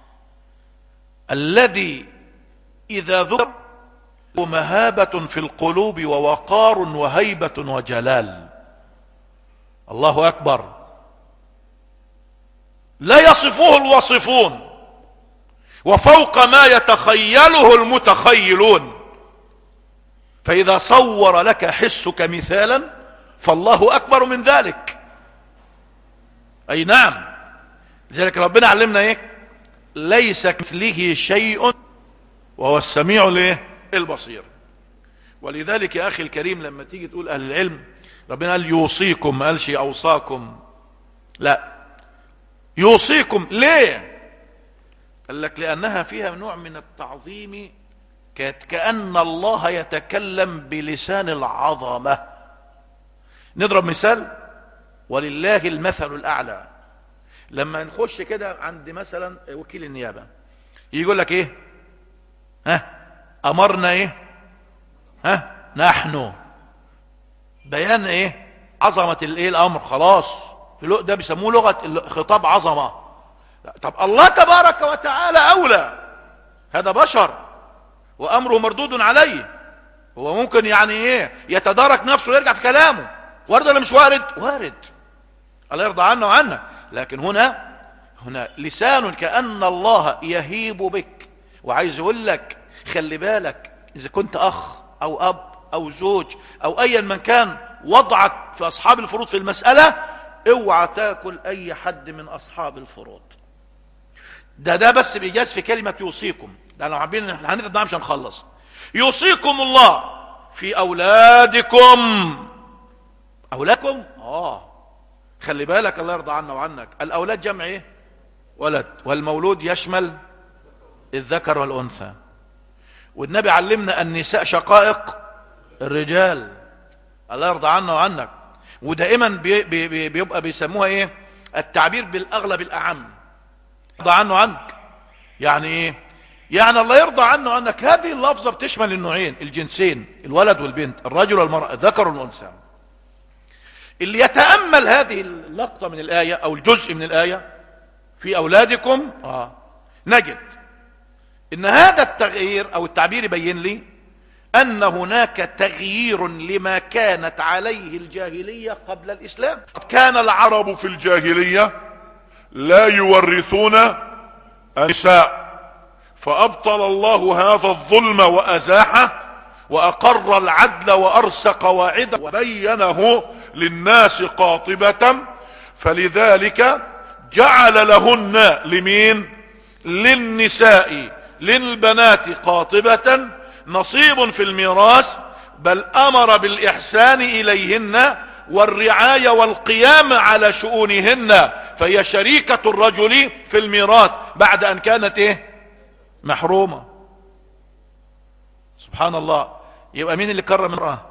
Speaker 2: الذي اذا ذكر مهابه في القلوب ووقار وهيبه وجلال الله اكبر لا يصفه الواصفون وفوق ما يتخيله المتخيلون فاذا صور لك حسك مثالا فالله اكبر من ذلك اي نعم لذلك ربنا علمنا ايه ليس كمثله شيء وهو السميع الايه البصير ولذلك يا اخي الكريم لما تيجي تقول اهل العلم ربنا قال يوصيكم ما قالش اوصاكم لا يوصيكم ليه قال لك لانها فيها نوع من التعظيم كأن الله يتكلم بلسان العظمة نضرب مثال ولله المثل الأعلى لما نخش كده عند مثلا وكيل النيابة يقول لك ايه ها امرنا ايه ها نحن بيان ايه عظمة الايه الامر خلاص ده بيسموه لغة خطاب عظمة طب الله تبارك وتعالى اولى هذا بشر وامره مردود عليه هو ممكن يعني ايه يتدارك نفسه ويرجع في كلامه وارد ولا مش وارد وارد الله يرضى عنا وعنك لكن هنا هنا لسان كأن الله يهيب بك وعايز يقول لك خلي بالك إذا كنت أخ أو أب أو زوج أو أيا من كان وضعك في أصحاب الفروض في المسألة اوعى تاكل أي حد من أصحاب الفروض ده ده بس بإيجاز في كلمة يوصيكم ده لو حابين هنفضل مش هنخلص يوصيكم الله في أولادكم أولادكم آه خلي بالك الله يرضى عنا وعنك الأولاد جمع إيه ولد والمولود يشمل الذكر والأنثى والنبي علمنا النساء شقائق الرجال الله يرضى عنا وعنك ودائما بي بي بيبقى بيسموها ايه التعبير بالاغلب الاعم يرضى عنه عنك يعني ايه يعني الله يرضى عنه وعنك هذه اللفظه بتشمل النوعين الجنسين الولد والبنت الرجل والمراه الذكر والانثى اللي يتامل هذه اللقطه من الايه او الجزء من الايه في اولادكم اه نجد ان هذا التغيير او التعبير يبين لي ان هناك تغيير لما كانت عليه الجاهليه قبل الاسلام
Speaker 3: كان العرب في الجاهليه لا يورثون النساء فابطل الله هذا الظلم وازاحه واقر العدل وارسى قواعده وبينه للناس قاطبه فلذلك جعل لهن لمين للنساء للبنات قاطبة نصيب في الميراث بل امر بالاحسان اليهن والرعاية والقيام على شؤونهن فهي شريكة الرجل في الميراث بعد ان كانت ايه محرومة سبحان الله يبقى مين اللي كرم المرأة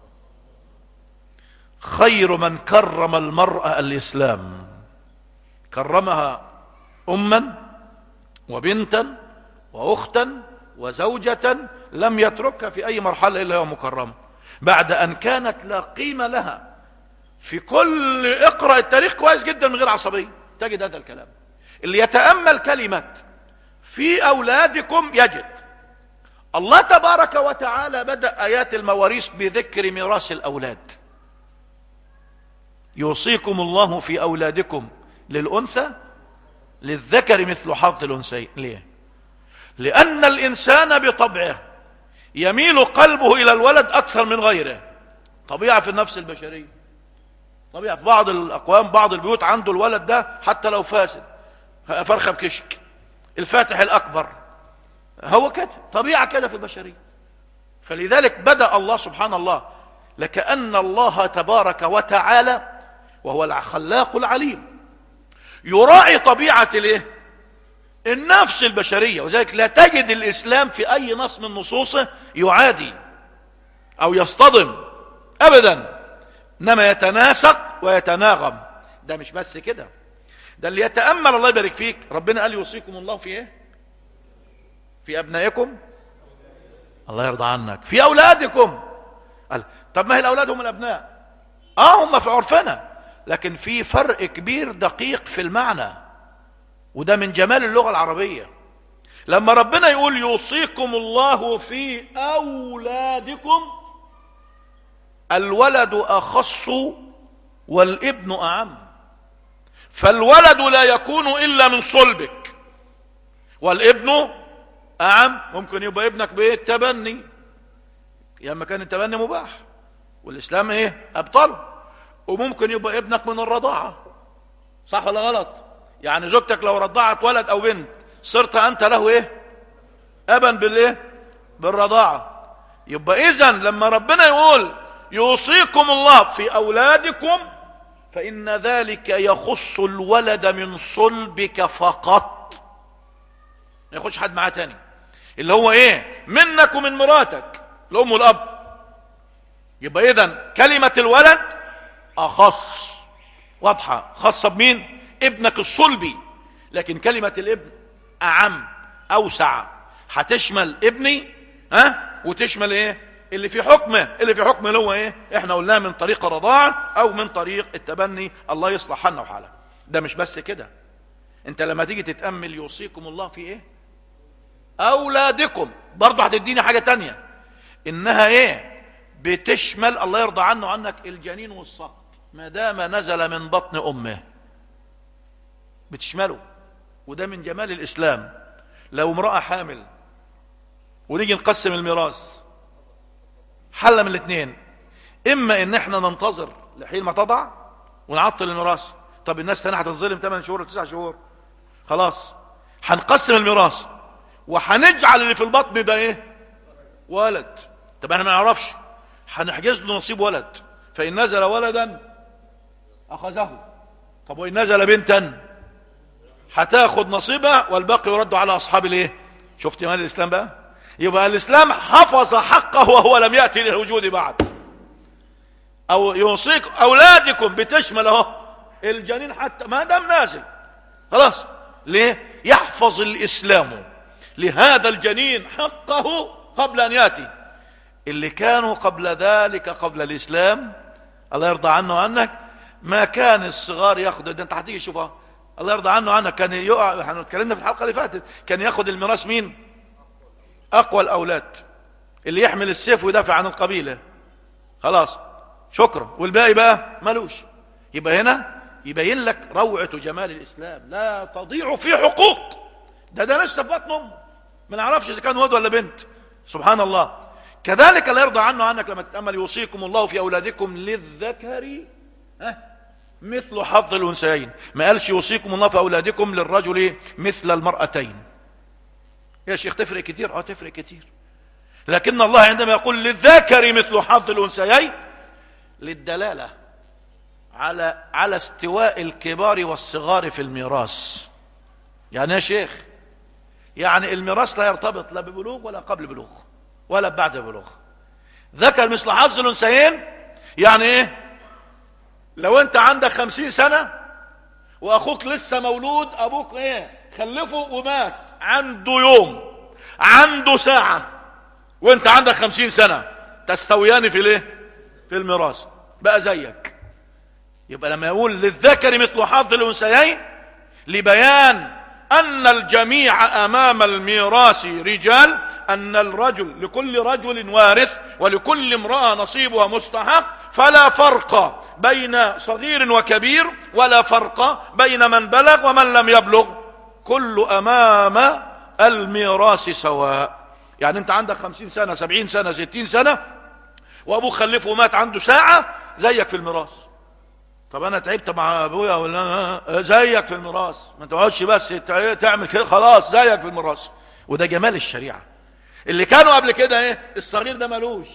Speaker 3: خير من كرم المرأة الاسلام كرمها اما وبنتا واختا وزوجة لم يتركها في اي مرحلة الا هو مكرمة بعد ان كانت لا قيمة لها في كل اقرأ التاريخ كويس جدا من غير عصبية تجد هذا الكلام اللي يتأمل كلمة في اولادكم يجد الله تبارك وتعالى بدأ ايات المواريث بذكر ميراث الاولاد يوصيكم الله في اولادكم للانثى للذكر مثل حظ الانثيين ليه لان الانسان بطبعه يميل قلبه الى الولد اكثر من غيره طبيعه في النفس البشريه طبيعه في بعض الاقوام بعض البيوت عنده الولد ده حتى لو فاسد فرخه بكشك الفاتح الاكبر هو كده طبيعه كده في البشريه فلذلك بدا الله سبحان الله لكأن الله تبارك وتعالى وهو الخلاق العليم يراعي طبيعة الايه النفس البشرية وذلك لا تجد الإسلام في أي نص من نصوصه يعادي أو يصطدم أبدا إنما يتناسق ويتناغم ده مش بس كده ده اللي يتأمل الله يبارك فيك ربنا قال يوصيكم الله في ايه في أبنائكم الله يرضى عنك في أولادكم قال طب ما هي الأولاد هم الأبناء آه هم في عرفنا لكن في فرق كبير دقيق في المعنى وده من جمال اللغة العربية لما ربنا يقول يوصيكم الله في أولادكم الولد أخص والابن أعم فالولد لا يكون إلا من صلبك والابن أعم ممكن يبقى ابنك بالتبني ياما كان التبني مباح والإسلام إيه أبطل وممكن يبقى ابنك من الرضاعة صح ولا غلط يعني زوجتك لو رضعت ولد أو بنت صرت أنت له إيه أبا بالإيه بالرضاعة يبقى إذا لما ربنا يقول يوصيكم الله في أولادكم فإن ذلك يخص الولد من صلبك فقط ما يخش حد معاه تاني اللي هو ايه منك ومن مراتك الام والاب يبقى اذا كلمة الولد اخص واضحة خاصة بمين ابنك الصلبي لكن كلمة الابن اعم اوسع هتشمل ابني ها وتشمل ايه اللي في حكمه اللي في حكمه اللي هو ايه احنا قلناه من طريق الرضاعة او من طريق التبني الله يصلح حالنا وحالك ده مش بس كده انت لما تيجي تتأمل يوصيكم الله في ايه اولادكم برضه هتديني حاجة تانية انها ايه بتشمل الله يرضى عنه عنك الجنين والسقط ما دام نزل من بطن امه بتشمله وده من جمال الاسلام لو امرأة حامل ونيجي نقسم الميراث حل من الاثنين اما ان احنا ننتظر لحين ما تضع ونعطل الميراث طب الناس تاني هتتظلم 8 شهور ولا 9 شهور خلاص هنقسم الميراث وهنجعل اللي في البطن ده ايه ولد طب احنا ما نعرفش هنحجز له نصيب ولد فان نزل ولدا اخذه طب وان نزل بنتا هتاخد نصيبها والباقي يرد على اصحاب الايه شفت مال الاسلام بقى يبقى الاسلام حفظ حقه وهو لم ياتي للوجود بعد او يوصيك اولادكم بتشمل اهو الجنين حتى ما دام نازل خلاص ليه يحفظ الاسلام لهذا الجنين حقه قبل ان ياتي اللي كانوا قبل ذلك قبل الاسلام الله يرضى عنه وعنك ما كان الصغار ياخذوا ده انت هتيجي شوفها الله يرضى عنه وعنك كان يقع احنا اتكلمنا في الحلقه اللي فاتت كان ياخذ الميراث مين اقوى الاولاد اللي يحمل السيف ويدافع عن القبيله خلاص شكرا والباقي بقى ملوش يبقى هنا يبين لك روعه جمال الاسلام لا تضيع في حقوق ده ده لسه في بطن امه ما نعرفش اذا كان ولد ولا بنت سبحان الله كذلك لا يرضى عنه عنك لما تتامل يوصيكم الله في اولادكم للذكر ها مثل حظ الانثيين ما قالش يوصيكم الله في اولادكم للرجل مثل المرأتين يا شيخ تفرق كتير اه تفرق كتير لكن الله عندما يقول للذكر مثل حظ الانثيين للدلاله على على استواء الكبار والصغار في الميراث يعني يا شيخ يعني الميراث لا يرتبط لا ببلوغ ولا قبل بلوغ ولا بعد بلوغ ذكر مثل حظ الانثيين يعني ايه لو انت عندك خمسين سنة واخوك لسه مولود ابوك ايه خلفه ومات عنده يوم عنده ساعة وانت عندك خمسين سنة تستويان في ليه في الميراث بقى زيك يبقى لما يقول للذكر مثل حظ الانثيين لبيان ان الجميع امام الميراث رجال ان الرجل لكل رجل وارث ولكل امراه نصيبها مستحق فلا فرق بين صغير وكبير ولا فرق بين من بلغ ومن لم يبلغ كل امام الميراث سواء يعني انت عندك خمسين سنة سبعين سنة ستين سنة وابوك خلفه ومات عنده ساعة زيك في الميراث طب انا تعبت مع ابويا ولا زيك في الميراث ما تقعدش بس تعمل كده خلاص زيك في الميراث وده جمال الشريعه اللي كانوا قبل كده ايه الصغير ده ملوش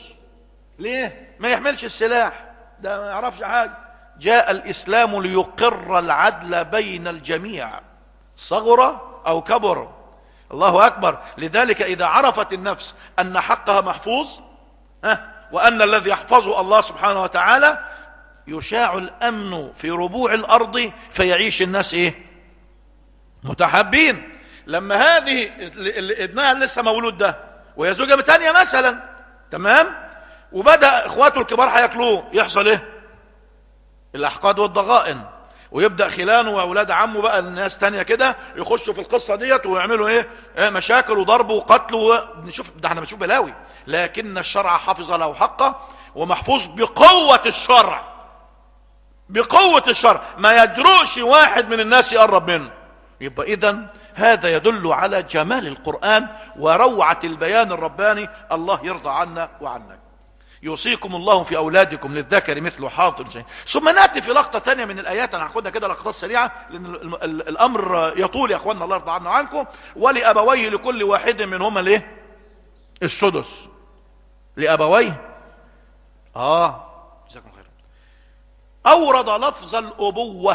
Speaker 3: ليه ما يحملش السلاح ده ما يعرفش حاجه جاء الاسلام ليقر العدل بين الجميع صغر او كبر الله اكبر لذلك اذا عرفت النفس ان حقها محفوظ ها وان الذي يحفظه الله سبحانه وتعالى يشاع الامن في ربوع الارض فيعيش الناس ايه متحابين لما هذه اللي ابنها لسه مولود ده وهي زوجه تانية مثلا تمام وبدا اخواته الكبار هياكلوه يحصل ايه الاحقاد والضغائن ويبدا خلانه واولاد عمه بقى الناس تانية كده يخشوا في القصه ديت ويعملوا ايه, إيه مشاكل وضرب وقتل ونشوف ده احنا بنشوف بلاوي لكن الشرع حافظ له حقه ومحفوظ بقوه الشرع بقوه الشرع ما يجرؤش واحد من الناس يقرب منه يبقى اذا هذا يدل على جمال القران وروعه البيان الرباني الله يرضى عنا وعنك يوصيكم الله في أولادكم للذكر مثل حاضر الجين ثم نأتي في لقطة تانية من الآيات أنا هاخدها كده لقطات سريعة لأن ال- ال- الأمر يطول يا أخوانا الله يرضى عنا عنكم ولأبويه لكل واحد منهما ليه السدس لأبويه آه جزاكم خير أورد لفظ الأبوة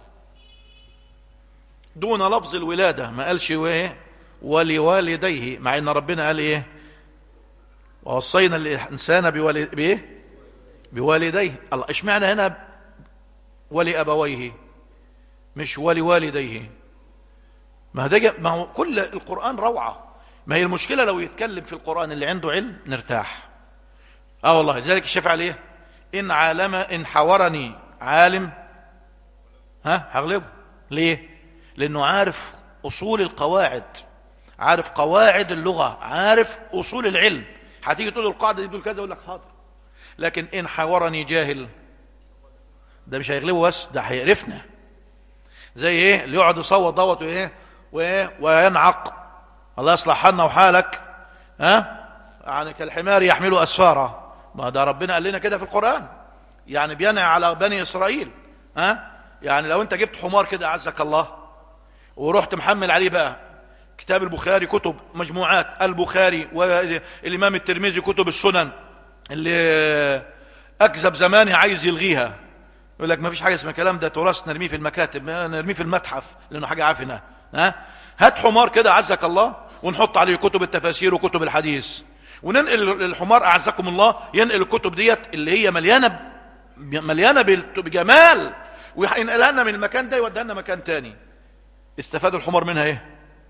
Speaker 3: دون لفظ الولادة ما قالش ايه ولوالديه مع ان ربنا قال ايه ووصينا الانسان بوالد بايه بوالديه الله اشمعنى هنا ولابويه مش ولوالديه ما ده ما هو كل القران روعه ما هي المشكله لو يتكلم في القران اللي عنده علم نرتاح اه والله لذلك الشافعي عليه ان عالم ان حاورني عالم ها هغلبه ليه لانه عارف اصول القواعد عارف قواعد اللغه عارف اصول العلم هتيجي تقول القاعده دي بتقول كذا يقول لك حاضر لكن ان حاورني جاهل ده مش هيغلبه بس ده هيقرفنا زي ايه اللي يقعد يصوت دوت وايه وايه وينعق الله يصلح حالنا وحالك ها يعني كالحمار يحمل اسفارا ما ده ربنا قال لنا كده في القران يعني بينعي على بني اسرائيل ها يعني لو انت جبت حمار كده اعزك الله ورحت محمل عليه بقى كتاب البخاري كتب مجموعات البخاري والامام الترمذي كتب السنن اللي اكذب زماني عايز يلغيها يقول لك ما فيش حاجه اسمها الكلام ده تراث نرميه في المكاتب نرميه في المتحف لانه حاجه عافنه ها هات حمار كده اعزك الله ونحط عليه كتب التفاسير وكتب الحديث وننقل الحمار اعزكم الله ينقل الكتب ديت اللي هي مليانه مليانه بجمال وينقلها لنا من المكان ده يوديها لنا مكان تاني استفاد الحمار منها ايه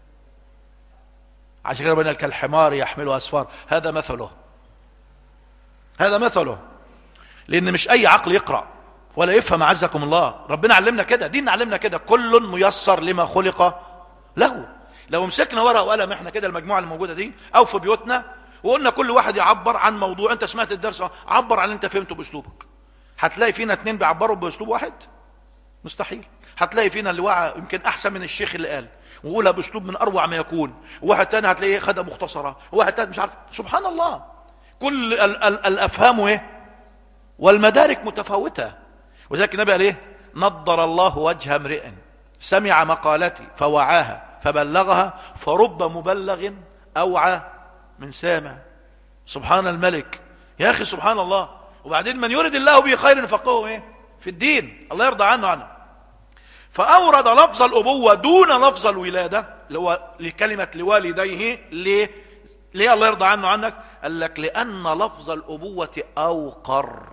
Speaker 3: عشان كده ربنا كالحمار يحمل اسفار هذا مثله هذا مثله لان مش اي عقل يقرا ولا يفهم عزكم الله ربنا علمنا كده ديننا علمنا كده كل ميسر لما خلق له لو مسكنا ورقه وقلم احنا كده المجموعه اللي موجوده دي او في بيوتنا وقلنا كل واحد يعبر عن موضوع انت سمعت الدرس عبر عن اللي انت فهمته باسلوبك هتلاقي فينا اتنين بيعبروا باسلوب واحد مستحيل هتلاقي فينا اللي وعى يمكن احسن من الشيخ اللي قال وقولها باسلوب من اروع ما يكون وواحد تاني هتلاقيه خدها مختصره وواحد تاني مش عارف سبحان الله كل ال ال الافهام ايه والمدارك متفاوته وذلك النبي قال ايه نضر الله وجه امرئ سمع مقالتي فوعاها فبلغها فرب مبلغ اوعى من سامع سبحان الملك يا اخي سبحان الله وبعدين من يرد الله به خير يفقهه ايه في الدين الله يرضى عنه عنه فأورد لفظ الأبوة دون لفظ الولادة اللي هو لكلمة لوالديه ليه؟ ليه الله يرضى عنه عنك؟ قال لك لأن لفظ الأبوة أوقر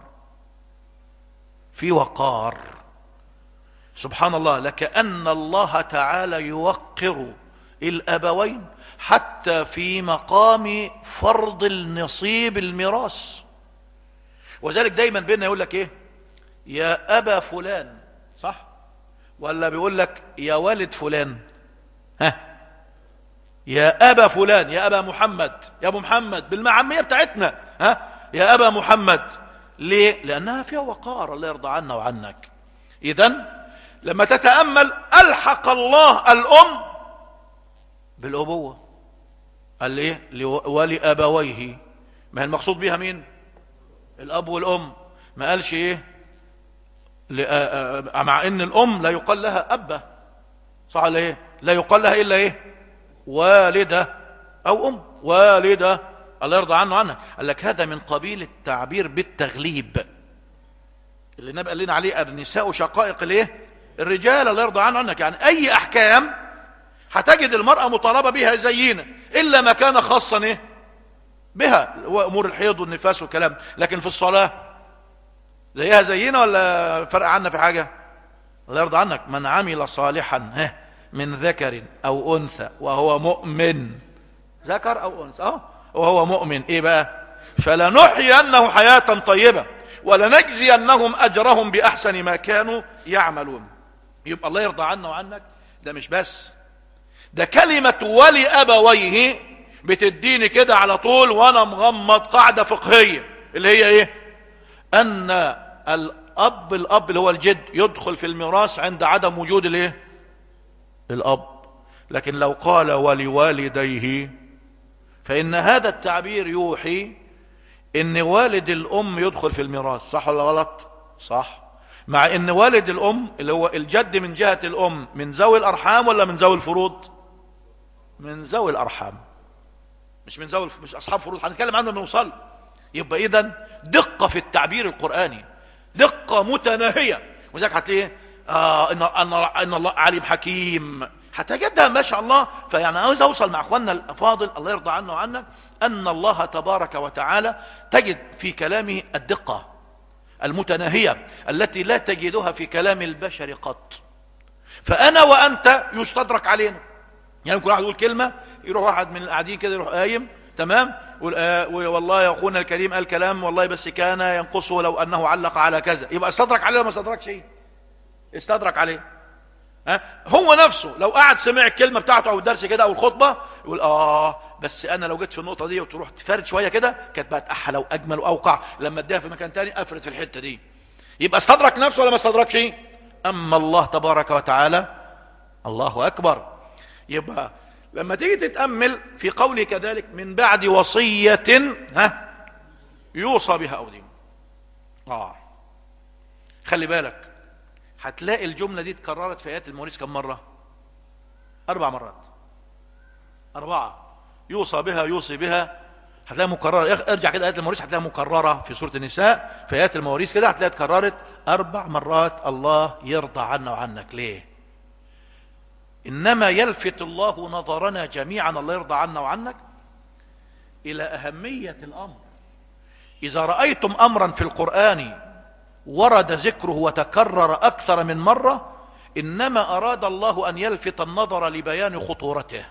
Speaker 3: في وقار سبحان الله لكأن الله تعالى يوقر الأبوين حتى في مقام فرض النصيب الميراث وذلك دايما بيننا يقول لك ايه يا أبا فلان صح ولا بيقول لك يا والد فلان ها يا أبا فلان يا أبا محمد يا أبو محمد بالمعمية بتاعتنا ها يا أبا محمد ليه لأنها فيها وقار الله يرضى عنا وعنك إذا لما تتأمل ألحق الله الأم بالأبوة قال ليه ولأبويه ما هي المقصود بها مين الأب والأم ما قالش إيه مع ان الام لا يقال لها ابه صح ولا ايه لا يقال لها الا ايه والده او ام والده الله يرضى عنه عنها قال لك هذا من قبيل التعبير بالتغليب اللي النبي قال لنا عليه النساء شقائق الايه الرجال الله يرضى عنه عنك يعني اي احكام هتجد المرأة مطالبة بها زينا إلا ما كان خاصا إيه بها وأمور الحيض والنفاس والكلام لكن في الصلاة زيها زينا ولا فرق عنا في حاجة الله يرضى عنك من عمل صالحا من ذكر أو أنثى وهو مؤمن ذكر أو أنثى أهو وهو مؤمن إيه بقى فلنحيينه حياة طيبة ولنجزينهم أجرهم بأحسن ما كانوا يعملون يبقى الله يرضى عنا وعنك ده مش بس ده كلمة ولأبويه بتديني كده على طول وانا مغمض قاعدة فقهية اللي هي ايه ان الاب الاب اللي هو الجد يدخل في الميراث عند عدم وجود الايه الاب لكن لو قال ولوالديه فان هذا التعبير يوحي ان والد الام يدخل في الميراث صح ولا غلط صح مع ان والد الام اللي هو الجد من جهة الام من ذوي الارحام ولا من ذوي الفروض من ذوي الارحام مش من ذوي مش اصحاب فروض هنتكلم عنه لما نوصل يبقى اذا دقه في التعبير القراني دقه متناهيه وذلك هتلاقيه آه ان ان ان الله عليم حكيم هتجدها ما شاء الله فيعني عاوز اوصل مع اخواننا الافاضل الله يرضى عنا وعنك ان الله تبارك وتعالى تجد في كلامه الدقه المتناهيه التي لا تجدها في كلام البشر قط فانا وانت يستدرك علينا يعني ممكن واحد يقول كلمه يروح واحد من القاعدين كده يروح قايم تمام يقول آه والله يا اخونا الكريم قال كلام والله بس كان ينقصه لو انه علق على كذا يبقى استدرك عليه ولا ما استدركش ايه استدرك عليه ها هو نفسه لو قعد سمع الكلمه بتاعته او الدرس كده او الخطبه يقول اه بس انا لو جيت في النقطه دي وتروح تفرد شويه كده كانت بقت احلى واجمل واوقع لما اديها في مكان تاني افرد في الحته دي يبقى استدرك نفسه ولا ما استدركش ايه اما الله تبارك وتعالى الله اكبر يبقى لما تيجي تتأمل في قوله كذلك من بعد وصية ها يوصى بها أو دين آه خلي بالك هتلاقي الجملة دي اتكررت في آيات الموريث كم مرة أربع مرات أربعة يوصى بها يوصي بها هتلاقيها مكررة ارجع كده آيات المواريث هتلاقيها مكررة في سورة النساء في آيات المواريث كده هتلاقيها اتكررت أربع مرات الله يرضى عنا وعنك ليه إنما يلفت الله نظرنا جميعا الله يرضى عنا وعنك إلى أهمية الأمر إذا رأيتم أمرا في القرآن ورد ذكره وتكرر أكثر من مرة إنما أراد الله أن يلفت النظر لبيان خطورته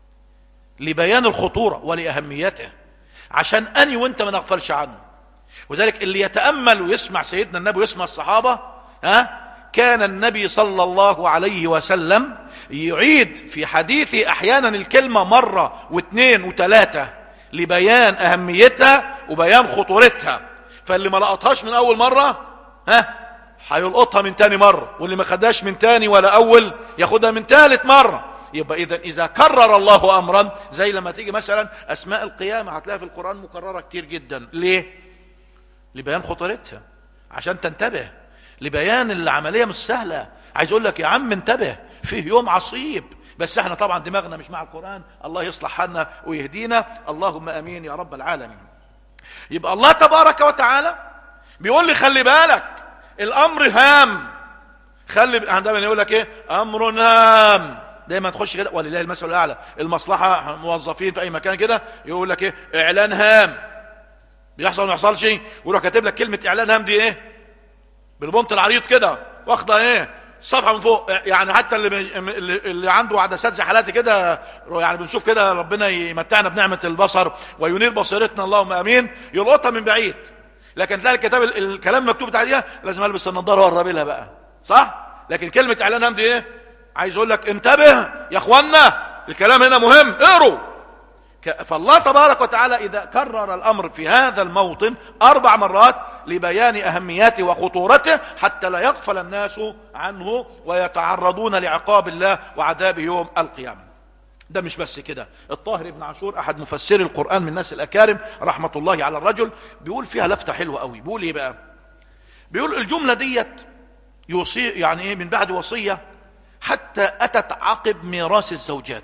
Speaker 3: لبيان الخطورة ولأهميته عشان أني وانت ما نغفلش عنه وذلك اللي يتأمل ويسمع سيدنا النبي ويسمع الصحابة ها كان النبي صلى الله عليه وسلم يعيد في حديثه احيانا الكلمة مرة واثنين وثلاثة لبيان اهميتها وبيان خطورتها فاللي ما لقطهاش من اول مرة ها هيلقطها من تاني مرة واللي ما خدهاش من تاني ولا اول ياخدها من ثالث مرة يبقى اذا اذا كرر الله امرا زي لما تيجي مثلا اسماء القيامة هتلاقيها في القرآن مكررة كتير جدا ليه لبيان خطورتها عشان تنتبه لبيان العملية مش سهلة عايز اقول لك يا عم انتبه فيه يوم عصيب بس احنا طبعا دماغنا مش مع القرآن الله يصلح حالنا ويهدينا اللهم امين يا رب العالمين يبقى الله تبارك وتعالى بيقول لي خلي بالك الامر هام خلي عندما يقول لك ايه امر هام دايما تخش كده ولله المثل الاعلى المصلحه موظفين في اي مكان كده يقول لك ايه اعلان هام بيحصل ما يحصلش ويروح كاتب لك كلمه اعلان هام دي ايه بالبنط العريض كده واخده ايه الصفحه من فوق يعني حتى اللي اللي, اللي عنده عدسات زي حالاتي كده يعني بنشوف كده ربنا يمتعنا بنعمه البصر وينير بصيرتنا اللهم امين يلقطها من بعيد لكن تلاقي الكتاب الكلام مكتوب بتاع لازم البس النضاره واقرب لها بقى صح لكن كلمه اعلان همدي ايه عايز اقول لك انتبه يا اخوانا الكلام هنا مهم اقروا فالله تبارك وتعالى إذا كرر الأمر في هذا الموطن أربع مرات لبيان أهميته وخطورته حتى لا يغفل الناس عنه ويتعرضون لعقاب الله وعذاب يوم القيامة ده مش بس كده الطاهر بن عاشور أحد مفسري القرآن من الناس الأكارم رحمة الله على الرجل بيقول فيها لفتة حلوة قوي بيقول إيه بقى بيقول الجملة ديت يوصي يعني إيه من بعد وصية حتى أتت عقب ميراث الزوجات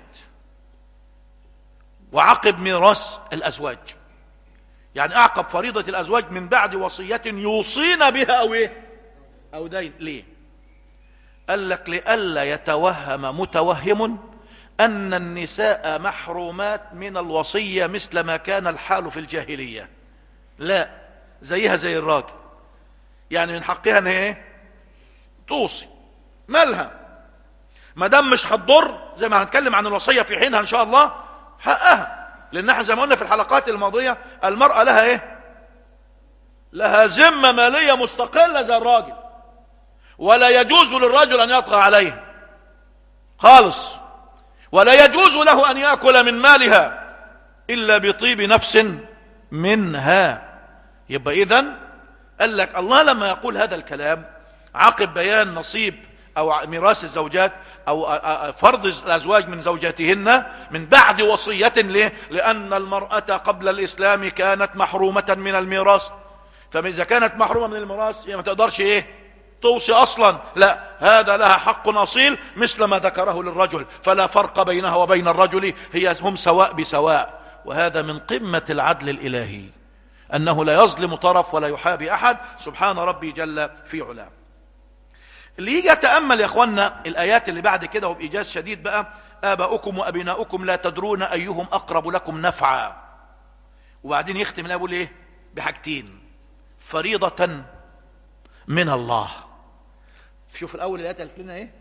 Speaker 3: وعقب ميراث الأزواج يعني أعقب فريضة الأزواج من بعد وصية يوصين بها أو إيه أو دين ليه قال لك لئلا يتوهم متوهم
Speaker 2: أن النساء محرومات من الوصية مثل ما كان الحال في الجاهلية لا زيها زي الراجل يعني من حقها ان هي ايه توصي مالها ما دام مش هتضر زي ما هنتكلم عن الوصيه في حينها ان شاء الله حقها لان احنا زي ما قلنا في الحلقات الماضيه المراه لها ايه لها ذمه ماليه مستقله زي الراجل ولا يجوز للرجل ان يطغى عليها خالص ولا يجوز له ان ياكل من مالها الا بطيب نفس منها يبقى اذن قال لك الله لما يقول هذا الكلام عقب بيان نصيب او ميراث الزوجات او فرض الازواج من زوجاتهن من بعد وصيه ليه لان المراه قبل الاسلام كانت محرومه من الميراث فاذا كانت محرومه من الميراث هي ما تقدرش ايه توصي اصلا لا هذا لها حق اصيل مثل ما ذكره للرجل فلا فرق بينها وبين الرجل هي هم سواء بسواء وهذا من قمه العدل الالهي أنه لا يظلم طرف ولا يحابي أحد سبحان ربي جل في علاه اللي يجي يتأمل يا أخوانا الآيات اللي بعد كده وبإيجاز شديد بقى آباؤكم وأبناؤكم لا تدرون أيهم أقرب لكم نفعا وبعدين يختم الآية يقول إيه بحاجتين فريضة من الله شوف الأول الآيات قالت لنا إيه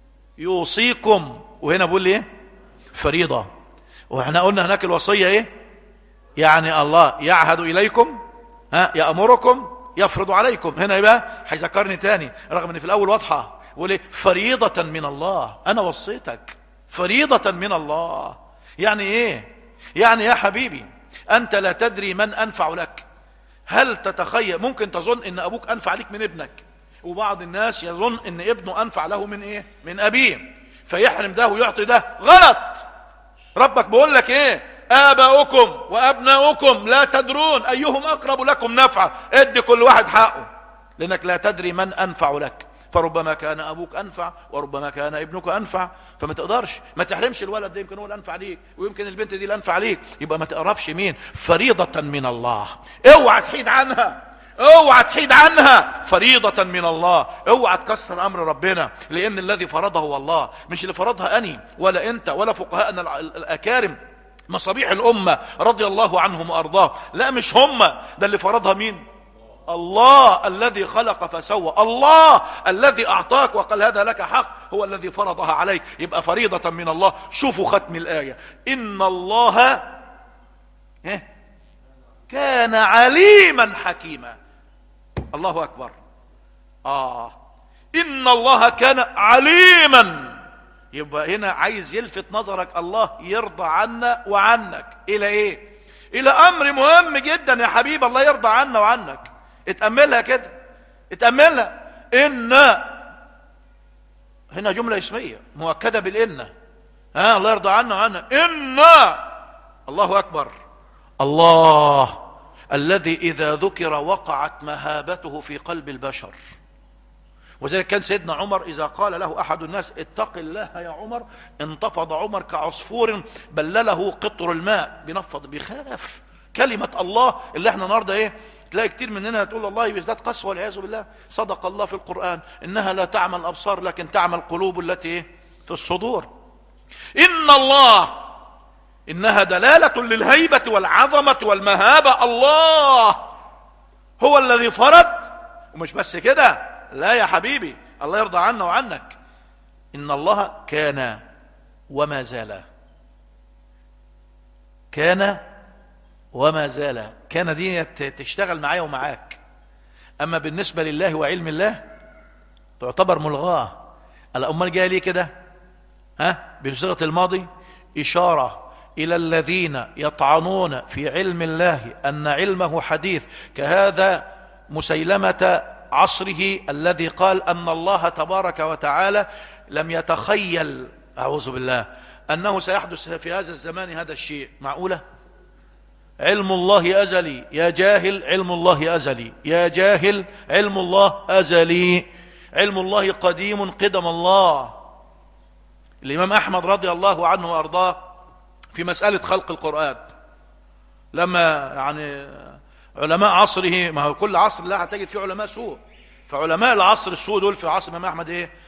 Speaker 2: يوصيكم وهنا بقول إيه فريضة وإحنا قلنا هناك الوصية إيه يعني الله يعهد إليكم ها يأمركم يفرض عليكم هنا يبقى هيذكرني تاني رغم ان في الاول واضحه يقول ايه فريضه من الله انا وصيتك فريضه من الله يعني ايه يعني يا حبيبي انت لا تدري من انفع لك هل تتخيل ممكن تظن ان ابوك انفع لك من ابنك وبعض الناس يظن ان ابنه انفع له من ايه من ابيه فيحرم ده ويعطي ده غلط ربك بيقول لك ايه آباؤكم وأبناؤكم لا تدرون أيهم أقرب لكم نفعا ادي كل واحد حقه لأنك لا تدري من أنفع لك فربما كان أبوك أنفع وربما كان ابنك أنفع فما تقدرش ما تحرمش الولد ده يمكن هو الأنفع ليك ويمكن البنت دي الأنفع ليك يبقى ما تقربش مين فريضة من الله اوعى تحيد عنها اوعى تحيد عنها فريضة من الله اوعى تكسر امر ربنا لان الذي فرضه هو الله مش اللي فرضها اني ولا انت ولا فقهاءنا الاكارم مصابيح الأمة رضي الله عنهم وأرضاه لا مش هم ده اللي فرضها مين الله الذي خلق فسوى الله الذي أعطاك وقال هذا لك حق هو الذي فرضها عليك يبقى فريضة من الله شوفوا ختم الآية إن الله كان عليما حكيما الله أكبر آه إن الله كان عليما يبقى هنا عايز يلفت نظرك الله يرضى عنا وعنك الى ايه الى امر مهم جدا يا حبيب الله يرضى عنا وعنك اتأملها كده اتأملها ان هنا جملة اسمية مؤكدة بالإن ها الله يرضى عنا وعنا إن الله أكبر الله الذي إذا ذكر وقعت مهابته في قلب البشر وذلك كان سيدنا عمر إذا قال له أحد الناس اتق الله يا عمر انتفض عمر كعصفور بلله قطر الماء بنفض بيخاف كلمة الله اللي احنا النهارده ايه تلاقي كتير مننا تقول الله بيزداد قسوة والعياذ بالله صدق الله في القرآن إنها لا تعمى الأبصار لكن تعمى القلوب التي ايه في الصدور إن الله إنها دلالة للهيبة والعظمة والمهابة الله هو الذي فرض ومش بس كده لا يا حبيبي الله يرضى عنا وعنك إن الله كان وما زال كان وما زال كان دي تشتغل معايا ومعاك أما بالنسبة لله وعلم الله تعتبر ملغاة الأمال جاي ليه كده ها بصيغة الماضي إشارة إلى الذين يطعنون في علم الله أن علمه حديث كهذا مسيلمة عصره الذي قال أن الله تبارك وتعالى لم يتخيل أعوذ بالله أنه سيحدث في هذا الزمان هذا الشيء معقولة علم الله أزلي يا جاهل علم الله أزلي يا جاهل علم الله أزلي علم الله قديم قدم الله الإمام أحمد رضي الله عنه وأرضاه في مسألة خلق القرآن لما يعني علماء عصره ما هو كل عصر لا هتجد فيه علماء سوء فعلماء العصر السوء دول في عصر الإمام أحمد إيه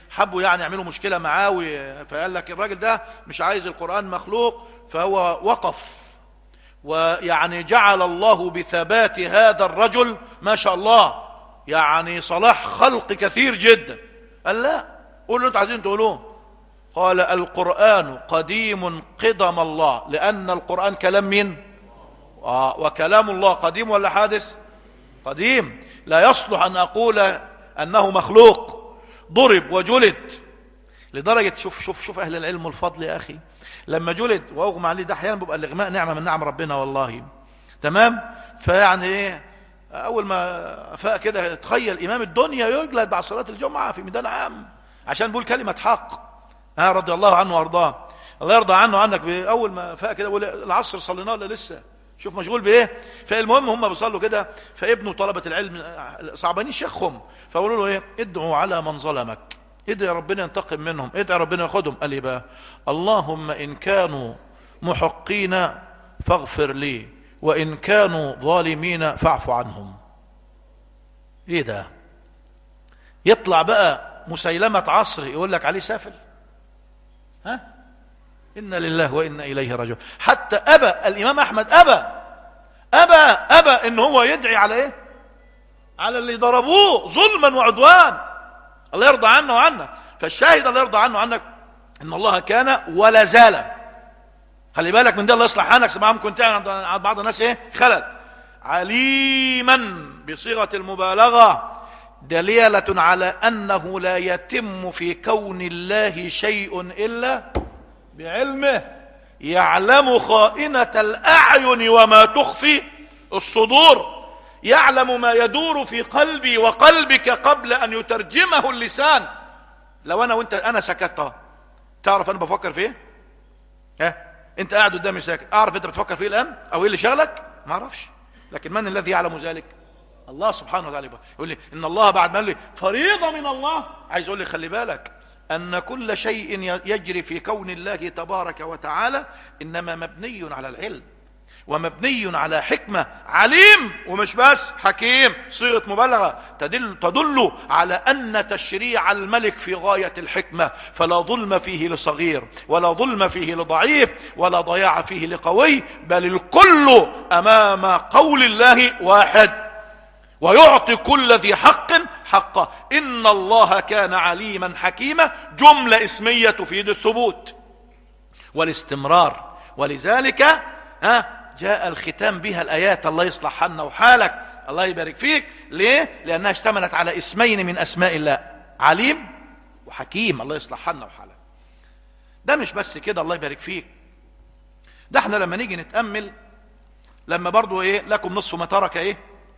Speaker 3: حبوا يعني يعملوا مشكله معاه وي- فقال لك الراجل ده مش عايز القران مخلوق فهو وقف ويعني جعل الله بثبات هذا الرجل ما شاء الله يعني صلاح خلق كثير جدا قال لا قولوا انتوا عايزين تقولوه قال القرآن قديم قدم الله لأن القرآن كلام مين آه وكلام الله قديم ولا حادث قديم لا يصلح أن أقول أنه مخلوق ضرب وجلد لدرجة شوف شوف شوف أهل العلم والفضل يا أخي لما جلد وأغمى عليه ده أحيانا بيبقى الإغماء نعمة من نعم ربنا والله تمام فيعني إيه أول ما فاق كده تخيل إمام الدنيا يجلد بعد صلاة الجمعة في ميدان عام عشان بيقول كلمة حق ها رضي الله عنه وارضاه الله يرضى عنه وعنك اول ما فاق كده يقول العصر صليناه ولا لسه شوف مشغول بايه فالمهم هم بيصلوا كده فابنه طلبه العلم صعبانين شيخهم فقولوا له ايه ادعوا على من ظلمك ادعي ربنا ينتقم منهم ادعي ربنا ياخدهم قال ايه بقى اللهم ان كانوا محقين فاغفر لي وان كانوا ظالمين فاعف عنهم ايه ده يطلع بقى مسيلمة عصر يقول لك عليه سافل ها إنا لله وإنا إليه راجعون حتى أبى الإمام أحمد أبى أبى أبى إن هو يدعي على إيه على اللي ضربوه ظلما وعدوان الله يرضى عنه وعنا فالشاهد الله يرضى عنه وعنك إن الله كان ولا زال خلي بالك من ده الله يصلح عنك سمعهم كنت عند عند بعض الناس ايه خلل عليما بصيغه المبالغه دليله على انه لا يتم في كون الله شيء الا بعلمه يعلم خائنه الاعين وما تخفي الصدور يعلم ما يدور في قلبي وقلبك قبل ان يترجمه اللسان لو انا وانت انا سكت تعرف انا بفكر في ايه ها انت قاعد قدامي ساكت اعرف انت بتفكر فيه الان او ايه اللي شغلك ما اعرفش لكن من الذي يعلم ذلك الله سبحانه وتعالى يقول لي ان الله بعد ما قال لي فريضه من الله عايز يقول لي خلي بالك ان كل شيء يجري في كون الله تبارك وتعالى انما مبني على العلم ومبني على حكمة عليم ومش بس حكيم صيغة مبالغة تدل, تدل على أن تشريع الملك في غاية الحكمة فلا ظلم فيه لصغير ولا ظلم فيه لضعيف ولا ضياع فيه لقوي بل الكل أمام قول الله واحد ويعطي كل ذي حق حقه إن الله كان عليما حكيما جملة اسمية تفيد الثبوت والاستمرار ولذلك ها جاء الختام بها الآيات الله يصلح حالنا وحالك الله يبارك فيك ليه؟ لأنها اشتملت على اسمين من أسماء الله عليم وحكيم الله يصلح حالنا وحالك ده مش بس كده الله يبارك فيك ده احنا لما نيجي نتأمل لما برضو ايه لكم نصف ما ترك ايه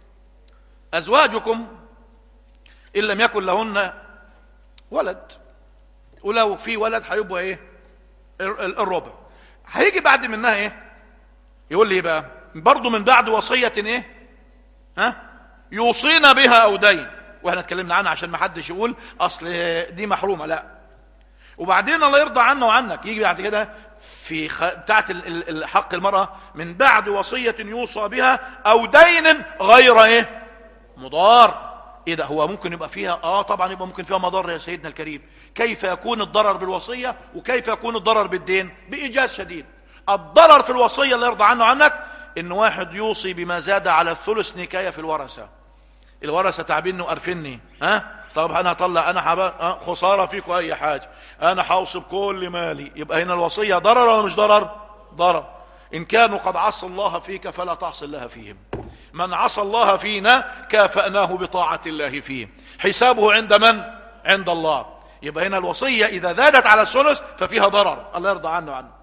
Speaker 3: أزواجكم إن لم يكن لهن ولد ولو في ولد هيبقى ايه الربع هيجي بعد منها ايه يقول لي بقى برضه من بعد وصية ايه ها يوصينا بها او دين واحنا اتكلمنا عنها عشان ما حدش يقول اصل دي محرومة لا وبعدين الله يرضى عنا وعنك يجي بعد كده في خ... بتاعت ال... ال... حق المرأة من بعد وصية يوصى بها او دين غير ايه مضار ايه ده هو ممكن يبقى فيها اه طبعا يبقى ممكن فيها مضار يا سيدنا الكريم كيف يكون الضرر بالوصية وكيف يكون الضرر بالدين بإيجاز شديد الضرر في الوصية اللي يرضى عنه عنك ان واحد يوصي بما زاد على الثلث نكاية في الورثة الورثة تعبيني وقرفني ها طب انا هطلع انا حبا أه؟ خسارة فيكم اي حاجة انا هوصي بكل مالي يبقى هنا الوصية ضرر ولا مش ضرر ضرر ان كانوا قد عصوا الله فيك فلا تعصي الله فيهم من عصى الله فينا كافأناه بطاعة الله فيه حسابه عند من عند الله يبقى هنا الوصية اذا زادت على الثلث ففيها ضرر الله يرضى عنه عنه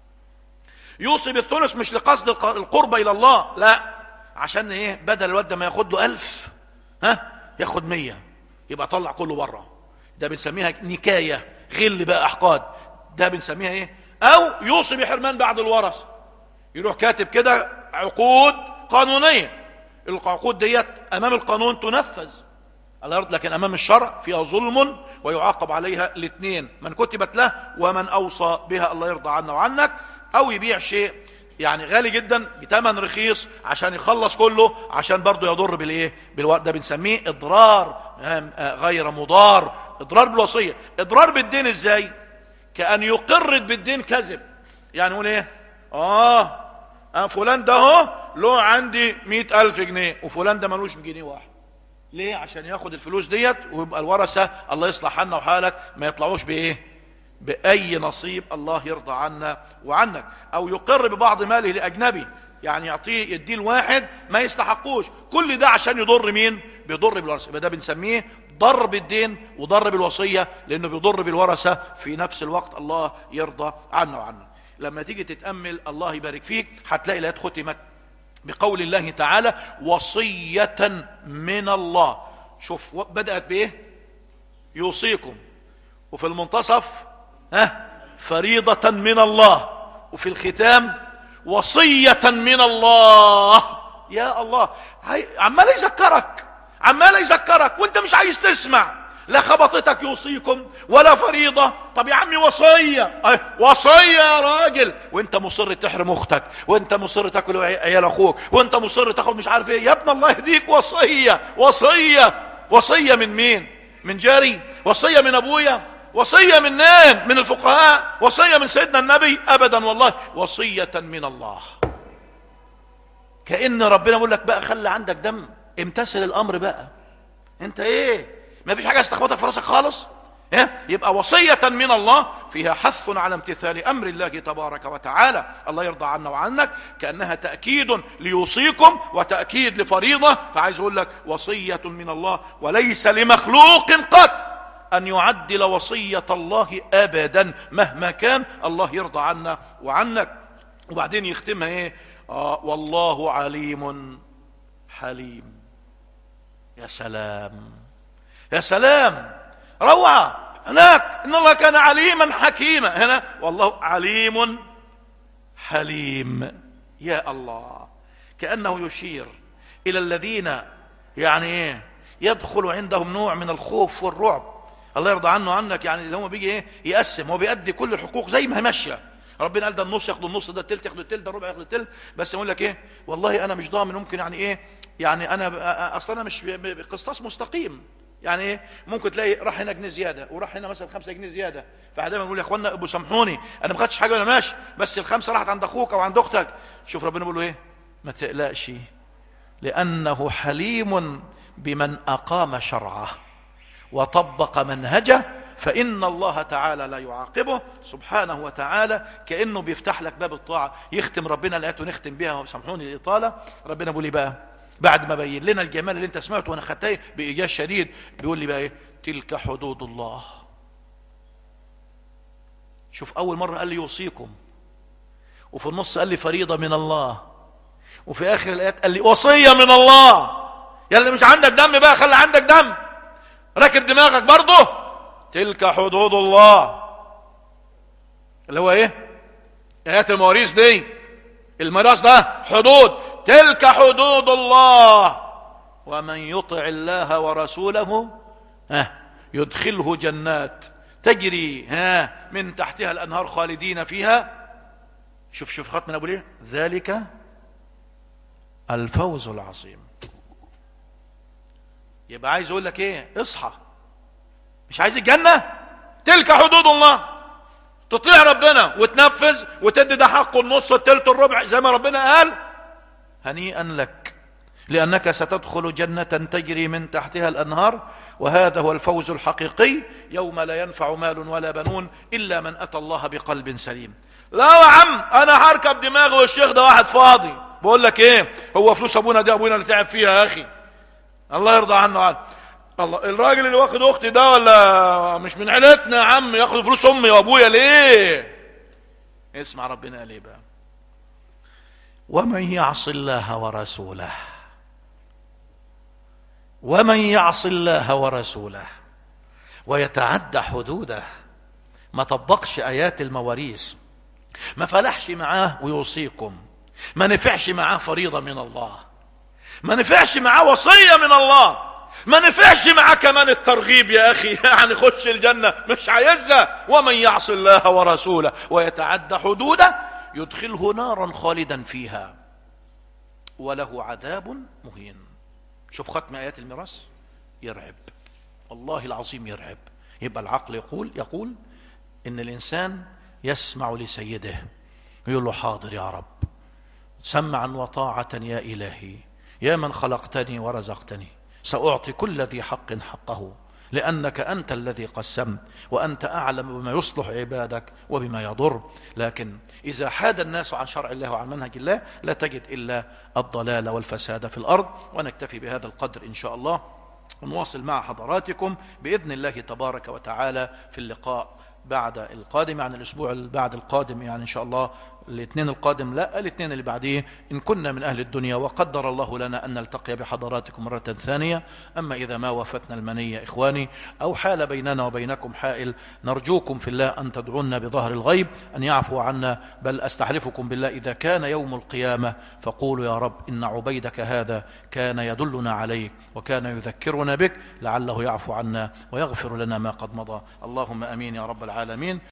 Speaker 3: يوصي بالثلث مش لقصد القرب الى الله لا عشان ايه بدل الواد ما ياخد له ألف ها ياخد مية يبقى طلع كله بره ده بنسميها نكاية غل بقى احقاد ده بنسميها ايه او يوصي بحرمان بعد الورث يروح كاتب كده عقود قانونية العقود ديت امام القانون تنفذ الله يرضى لكن امام الشرع فيها ظلم ويعاقب عليها الاثنين من كتبت له ومن اوصى بها الله يرضى عنا وعنك او يبيع شيء يعني غالي جدا بثمن رخيص عشان يخلص كله عشان برضه يضر بالايه بالوقت ده بنسميه اضرار غير مضار اضرار بالوصيه اضرار بالدين ازاي كان يقر بالدين كذب يعني يقول ايه اه آه فلان ده اهو له عندي مئة ألف جنيه وفلان ده ملوش جنيه واحد ليه عشان ياخد الفلوس ديت ويبقى الورثة الله يصلح حالنا وحالك ما يطلعوش بإيه بأي نصيب الله يرضى عنا وعنك أو يقر ببعض ماله لأجنبي يعني يعطيه يديه الواحد ما يستحقوش كل ده عشان يضر مين بيضر بالورثة يبقى ده بنسميه ضر بالدين وضر بالوصية لأنه بيضر بالورثة في نفس الوقت الله يرضى عنا وعنك لما تيجي تتأمل الله يبارك فيك هتلاقي الآيات ختمت بقول الله تعالى وصية من الله شوف بدأت بإيه يوصيكم وفي المنتصف ها فريضة من الله وفي الختام وصية من الله يا الله هاي عمال يذكرك عمال يذكرك وانت مش عايز تسمع لا خبطتك يوصيكم ولا فريضة طب يا عمي وصية أه، وصية يا راجل وانت مصر تحرم اختك وانت مصر تاكل عيال اخوك وانت مصر تاخد مش عارف ايه يا ابن الله يهديك وصية وصية وصية من مين من جاري وصية من ابويا وصية من نين من الفقهاء وصية من سيدنا النبي ابدا والله وصية من الله كأن ربنا يقول لك بقى خلي عندك دم امتثل الامر بقى انت ايه ما فيش حاجه استخبطك في راسك خالص إيه؟ يبقى وصية من الله فيها حث على امتثال أمر الله تبارك وتعالى الله يرضى عنا وعنك كأنها تأكيد ليوصيكم وتأكيد لفريضة فعايز أقول لك وصية من الله وليس لمخلوق قط أن يعدل وصية الله أبدا مهما كان الله يرضى عنا وعنك وبعدين يختمها إيه آه والله عليم حليم يا سلام يا سلام روعة هناك إن الله كان عليما حكيما هنا والله عليم حليم يا الله كأنه يشير إلى الذين يعني إيه يدخل عندهم نوع من الخوف والرعب الله يرضى عنه عنك يعني اللي هو بيجي ايه يقسم هو بيأدي كل الحقوق زي ما هي ماشيه ربنا قال ده النص ياخد النص ده التلت ياخد التلت ده الربع ياخد التلت بس يقول لك ايه والله انا مش ضامن ممكن يعني ايه يعني انا اصلا انا مش بقسطاس مستقيم يعني ايه ممكن تلاقي راح هنا جنيه زياده وراح هنا مثلا خمسة جنيه زياده فدايما نقول يا اخوانا ابو سامحوني انا ما خدتش حاجه ولا ماشي بس الخمسه راحت عند اخوك او عند اختك شوف ربنا بيقول له ايه ما تقلقش لانه حليم بمن اقام شرعه وطبق منهجه فإن الله تعالى لا يعاقبه سبحانه وتعالى كأنه بيفتح لك باب الطاعة يختم ربنا الآيات ونختم بها سامحوني الإطالة ربنا بيقول لي بقى بعد ما بين لنا الجمال اللي انت سمعته وانا خدته بايجاز شديد بيقول لي بقى ايه تلك حدود الله شوف اول مره قال لي يوصيكم وفي النص قال لي فريضه من الله وفي اخر الايات قال لي وصيه من الله يا اللي مش عندك دم بقى خلي عندك دم راكب دماغك برضه تلك حدود الله اللي هو ايه ايات المواريث دي الميراث ده حدود تلك حدود الله ومن يطع الله ورسوله ها يدخله جنات تجري ها من تحتها الانهار خالدين فيها شوف شوف ختم ابو ليه ذلك الفوز العظيم يبقى عايز اقول لك ايه اصحى مش عايز الجنه تلك حدود الله تطيع ربنا وتنفذ وتدي ده حقه النص والتلت الربع زي ما ربنا قال هنيئا لك لأنك ستدخل جنة تجري من تحتها الأنهار وهذا هو الفوز الحقيقي يوم لا ينفع مال ولا بنون إلا من أتى الله بقلب سليم لا يا عم أنا هركب دماغي والشيخ ده واحد فاضي بقول لك إيه هو فلوس أبونا دي أبونا اللي تعب فيها يا أخي الله يرضى عنه عنه الله الراجل اللي واخد اختي ده ولا مش من عيلتنا يا عم ياخد فلوس امي وابويا ليه اسمع ربنا قال ايه بقى ومن يعص الله ورسوله ومن يعص الله ورسوله ويتعدى حدوده ما طبقش ايات المواريث ما فلحش معاه ويوصيكم ما نفعش معاه فريضه من الله ما نفعش معاه وصيه من الله ما نفعش معاه كمان الترغيب يا اخي يعني خش الجنه مش عايزها ومن يعص الله ورسوله ويتعدى حدوده يدخله نارا خالدا فيها وله عذاب مهين شوف ختم ايات الميراث يرعب والله العظيم يرعب
Speaker 2: يبقى العقل يقول يقول ان الانسان يسمع لسيده يقول له حاضر يا رب سمعا وطاعة يا إلهي يا من خلقتني ورزقتني سأعطي كل ذي حق حقه لأنك أنت الذي قسمت وأنت أعلم بما يصلح عبادك وبما يضر لكن إذا حاد الناس عن شرع الله وعن منهج الله لا تجد إلا الضلال والفساد في الأرض ونكتفي بهذا القدر إن شاء الله ونواصل مع حضراتكم بإذن الله تبارك وتعالى في اللقاء بعد القادم يعني الأسبوع بعد القادم يعني إن شاء الله الاثنين القادم لا الاثنين اللي بعديه إن كنا من أهل الدنيا وقدر الله لنا أن نلتقي بحضراتكم مرة ثانية أما إذا ما وفتنا المنية إخواني أو حال بيننا وبينكم حائل نرجوكم في الله أن تدعونا بظهر الغيب أن يعفو عنا بل أستحلفكم بالله إذا كان يوم القيامة فقولوا يا رب إن عبيدك هذا كان يدلنا عليك وكان يذكرنا بك لعله يعفو عنا ويغفر لنا ما قد مضى اللهم أمين يا رب العالمين